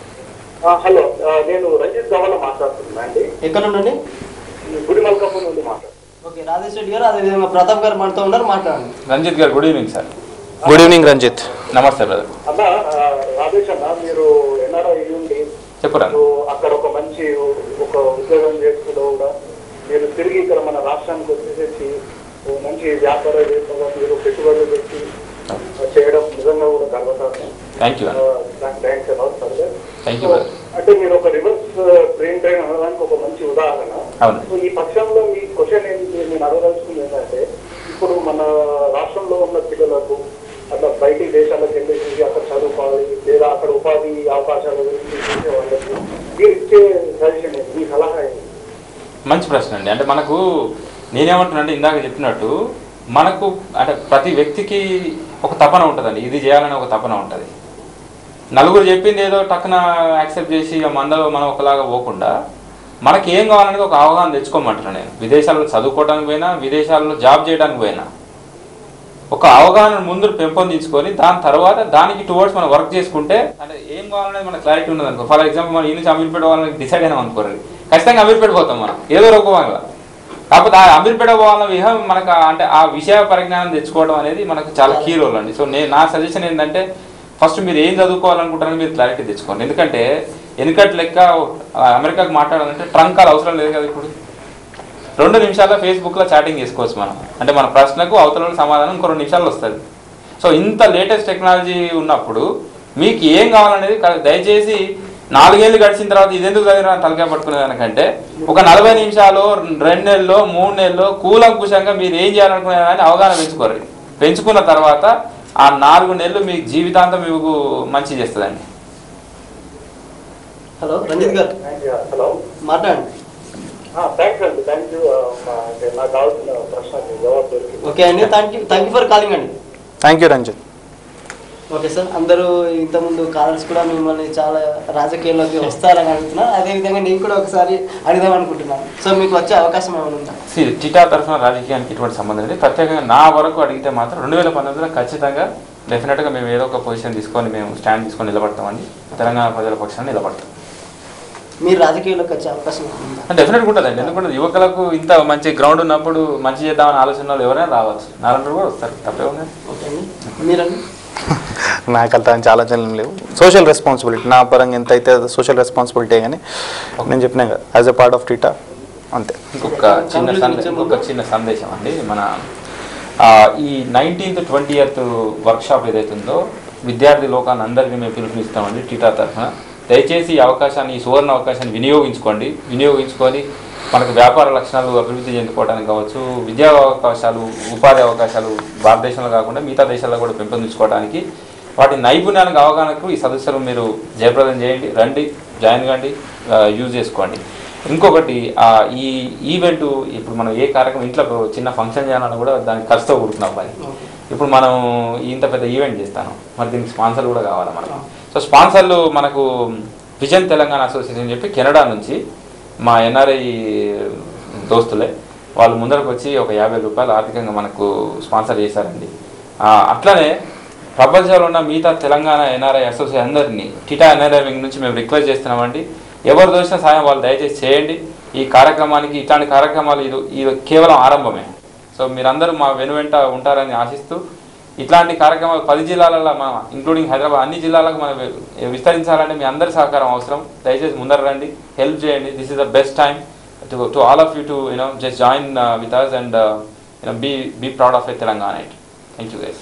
హలో నేను రంజిత్ గవల మాట్లాడుతున్నా అండి ఎక్కడ నుండి గుడి మల్కాపూర్ నుండి మాట్లాడుతున్నాను ఓకే రాధేష్ రెడ్డి గారు అదేవిధంగా ప్రతాప్ గారు మనతో ఉన్నారు మాట్లాడండి రంజిత్ గారు good evening sir good evening Ranjith నమస్తే బ్రదర్ అన్న ఆ, రాజేష్ అన్న మీరు ఎన్ఆర్ఐ ఉండి చెప్పురా మీరు అక్కడ ఒక మంచి ఒక ఉద్యోగం చేసుకుంటూ కూడా మీరు తిరిగి ఇక్కడ మన రాష్ట్రానికి వచ్చేసేసి ఓ మంచి వ్యాపారం చేస్తాగా మీరు పెట్టుబడులు పెట్టి ఆ, చేయడం నిజంగా కూడా గర్వకారణం thank you thanks a lot for that Thank you, brother. అంటే మీరు ఒక రివర్స్ బ్రెయిన్ డ్రైన్ అనడానికి ఒక మంచి ఉదాహరణ అవును. సో ఈ పక్షంలో మీ క్వశ్చన్ ఏంటి నేను అడగదలుచుకుంది ఏంటంటే ఇప్పుడు మన రాష్ట్రంలో ఉన్న పిల్లలకు అట్లా బయటి దేశాలకు వెళ్ళేసి అక్కడ చదువుకోవాలి లేదా అక్కడ ఉపాధి అవకాశాల గురించి చూసే వాళ్ళకి మీరు ఇచ్చే సజెషన్ ఏంటి మీ సలహా ఏంటి మంచి ప్రశ్న అండి అంటే మనకు నేనేమంటున్నానంటే ఇందాక చెప్పినట్టు మనకు అంటే ప్రతి వ్యక్తికి ఒక తపన ఉంటుందండి ఇది చేయాలని ఒక తపన ఉంటుంది నలుగురు చెప్పింది ఏదో టక్కున యాక్సెప్ట్ చేసి ఆ మందలో మనం ఒకలాగా పోకుండా మనకి ఏం కావాలనేది ఒక అవగాహన తెచ్చుకోమంటున్నాను నేను విదేశాల్లో చదువుకోవడానికి పోయినా విదేశాల్లో జాబ్ చేయడానికి పోయినా ఒక అవగాహన ముందు పెంపొందించుకొని దాని తర్వాత దానికి టువర్డ్స్ మనం వర్క్ చేసుకుంటే అంటే ఏం కావాలనేది మన క్లారిటీ ఉన్నది అనుకో ఫర్ ఎగ్జాంపుల్ మనం ఈ నుంచి అమీర్పేట వాళ్ళని డిసైడ్ అయినాం అనుకోరు ఖచ్చితంగా అమీర్పేట పోతాం మనం ఏదో రూపంగా కాకపోతే ఆ అమీర్పేట పోవాలన్న విహం మనకు ఆ- అంటే ఆ విషయ పరిజ్ఞానం తెచ్చుకోవడం అనేది మనకు చాలా కీ రోల్ అండి సో నేను నా సజెషన్ ఏంటంటే ఫస్ట్ మీరు ఏం చదువుకోవాలనుకుంటారని మీరు క్లారిటీ తెచ్చుకోండి ఎందుకంటే వెనుకటి లెక్క ఆ, అమెరికాకు మాట్లాడాలంటే ట్రంక్ కాల్ అవసరం లేదు కదా ఇప్పుడు రెండు నిమిషాల్లో ఫేస్బుక్లో చాటింగ్ చేసుకోవచ్చు మనం అంటే మన ప్రశ్నకు అవతల వాళ్ళ సమాధానం ఇంకో రెండు నిమిషాల్లో వస్తుంది సో ఇంత లేటెస్ట్ టెక్నాలజీ ఉన్నప్పుడు మీకు ఏం కావాలనేది క- దయచేసి నాలుగేళ్ళు గడిచిన తర్వాత ఇది ఎందుకు చదివిన తలకాయ పట్టుకునే దానికంటే ఒక నలభై నిమిషాలు రెండు నెలలు మూడు నెలలు కూలంకుశంగా మీరు ఏం చేయాలనుకునే దాన్ని అవగాహన పెంచుకోరు పెంచుకున్న తర్వాత ఆ నాలుగు నెలలు మీకు జీవితాంతం మీకు మంచి చేస్తుందండి హలో రంజిత్ గారు హలో మాట్లాడండి థ్యాంక్స్ అండి థ్యాంక్ యూ నాకు కావాల్సిన ప్రశ్నకి జవాబు దొరికింది ఓకే అండి thank you thank you for calling అండి thank you Ranjith okay sir అందరూ ఇంతకుముందు కాలర్స్ కూడా మిమ్మల్ని చాలా రాజకీయాల్లోకి వస్తారని అడుగుతున్నారు అదేవిధంగా నేను కూడా ఒకసారి అడుగుదాం అనుకుంటున్నాను సో మీకు వచ్చే అవకాశం ఏమైనా ఉందా See, టిటా తరఫున రాజకీయానికి ఎటువంటి సంబంధం లేదు ప్రత్యేకంగా నా వరకు అడిగితే మాత్రం రెండు వేల పంతొమ్మిదిలో ఖచ్చితంగా డెఫినెట్గా మేము ఏదో ఒక పొజిషన్ తీసుకొని మేము స్టాండ్ తీసుకొని నిలబడతామండి తెలంగాణ ప్రజల పక్షాన్ని నిలబడతాం మీరు రాజకీయాల్లోకి వచ్చే అవకాశం ఉందా డెఫినెట్గా ఉంటుందండి ఎందుకంటే యువకులకు ఇంత మంచి గ్రౌండ్ ఉన్నప్పుడు మంచి చేద్దామని ఆలోచన వాళ్ళు ఎవరైనా రావచ్చు నాలుగు కూడా వస్తారు తప్పే ఉంది ఓకే అండి మీరండి నాకు అంత మంచి ఆలోచనలు లేవు సోషల్ రెస్పాన్సిబిలిటీ నా పరంగా ఎంత అయితే సోషల్ రెస్పాన్సిబిలిటీ కానీ నేను చెప్పినా కదా as a part of TITA అంతే ఇంకొక చిన్న సందే ఇంకొక చిన్న సందేశం అండి మన ఆ, ఈ నైన్టీన్త్ ట్వంటీ ఎయిత్ వర్క్షాప్ ఏదైతే ఉందో విద్యార్థి లోకాన్ని అందరికీ మేము పిలుపునిస్తామండి టీటా తరఫున దయచేసి ఈ అవకాశాన్ని ఈ సువర్ణ అవకాశాన్ని వినియోగించుకోండి వినియోగించుకొని మనకు వ్యాపార లక్షణాలు అభివృద్ధి చెందుకోవడానికి కావచ్చు విద్యా అవకాశాలు ఉపాధి అవకాశాలు భారతదేశంలో కాకుండా మిగతా దేశాల్లో కూడా పెంపొందించుకోవడానికి వాటి నైపుణ్యానికి అవగాహనకు ఈ సదస్సులు మీరు జయప్రదం చేయండి రండి జాయిన్ కండి యూజ్ చేసుకోండి ఇంకొకటి ఆ, ఈ ఈవెంట్ ఇప్పుడు మనం ఏ కార్యక్రమం ఇంట్లో ఒక చిన్న ఫంక్షన్ చేయాలన్నా కూడా దానికి ఖర్చుతో కూడుకున్న పని ఇప్పుడు మనం ఇంత పెద్ద ఈవెంట్ చేస్తాను మరి దీనికి స్పాన్సర్ కూడా కావాలి మనకు సో స్పాన్సర్లు మనకు విజన్ తెలంగాణ అసోసియేషన్ చెప్పి కెనడా నుంచి మా ఎన్ఆర్ఐ దోస్తులే వాళ్ళు ముందరకు వచ్చి ఒక యాభై రూపాయలు ఆర్థికంగా మనకు స్పాన్సర్ చేశారండి ఆ, అట్లనే ప్రపంచంలో ఉన్న మిగతా తెలంగాణ ఎన్ఆర్ఐ అసోసియేషన్ అందరినీ టిటా ఎన్ఆర్ఐ వింగ్ నుంచి మేము రిక్వెస్ట్ చేస్తున్నామండి ఎవరు దోచిన సాయం వాళ్ళు దయచేసి చేయండి ఈ కార్యక్రమానికి ఇట్లాంటి కార్యక్రమాలు ఇది ఇది కేవలం ఆరంభమే సో మీరందరూ మా వెనువెంట ఉంటారని ఆశిస్తూ ఇట్లాంటి కార్యక్రమాలు పది జిల్లాలలో మన ఇంక్లూడింగ్ హైదరాబాద్ అన్ని జిల్లాలకు మనం వి- విస్తరించాలంటే మీ అందరి సహకారం అవసరం దయచేసి ముందర రండి హెల్ప్ చేయండి this is the best time to to all of you to you know just join with us and you know be be proud of a Telangana it thank you guys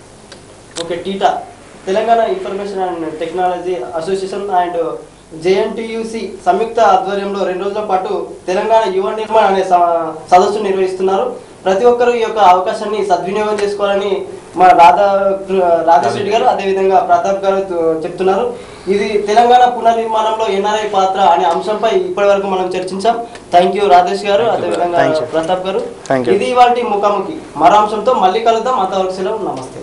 okay TITA Telangana information and technology association and JNTUC సంయుక్త ఆధ్వర్యంలో రెండు రోజుల పాటు తెలంగాణ యువ నిర్మాణ్ అనే స- సదస్సు నిర్వహిస్తున్నారు ప్రతి ఒక్కరూ ఈ యొక్క అవకాశాన్ని సద్వినియోగం చేసుకోవాలని మా రాధా రాధేష్ రెడ్డి గారు అదేవిధంగా ప్రతాప్ గారు తు- చెప్తున్నారు ఇది తెలంగాణ పునర్నిర్మాణంలో ఎన్ఆర్ఐ పాత్ర అనే అంశంపై ఇప్పటి వరకు మనం చర్చించాం థ్యాంక్ యూ రాధేష్ గారు Thank you, అదేవిధంగా Thank you. ప్రతాప్ గారు Thank you. ఇది ఇవాళ ముఖాముఖి మరో అంశంతో మళ్ళీ కలుద్దాం అంతవరకు సెలవు నమస్తే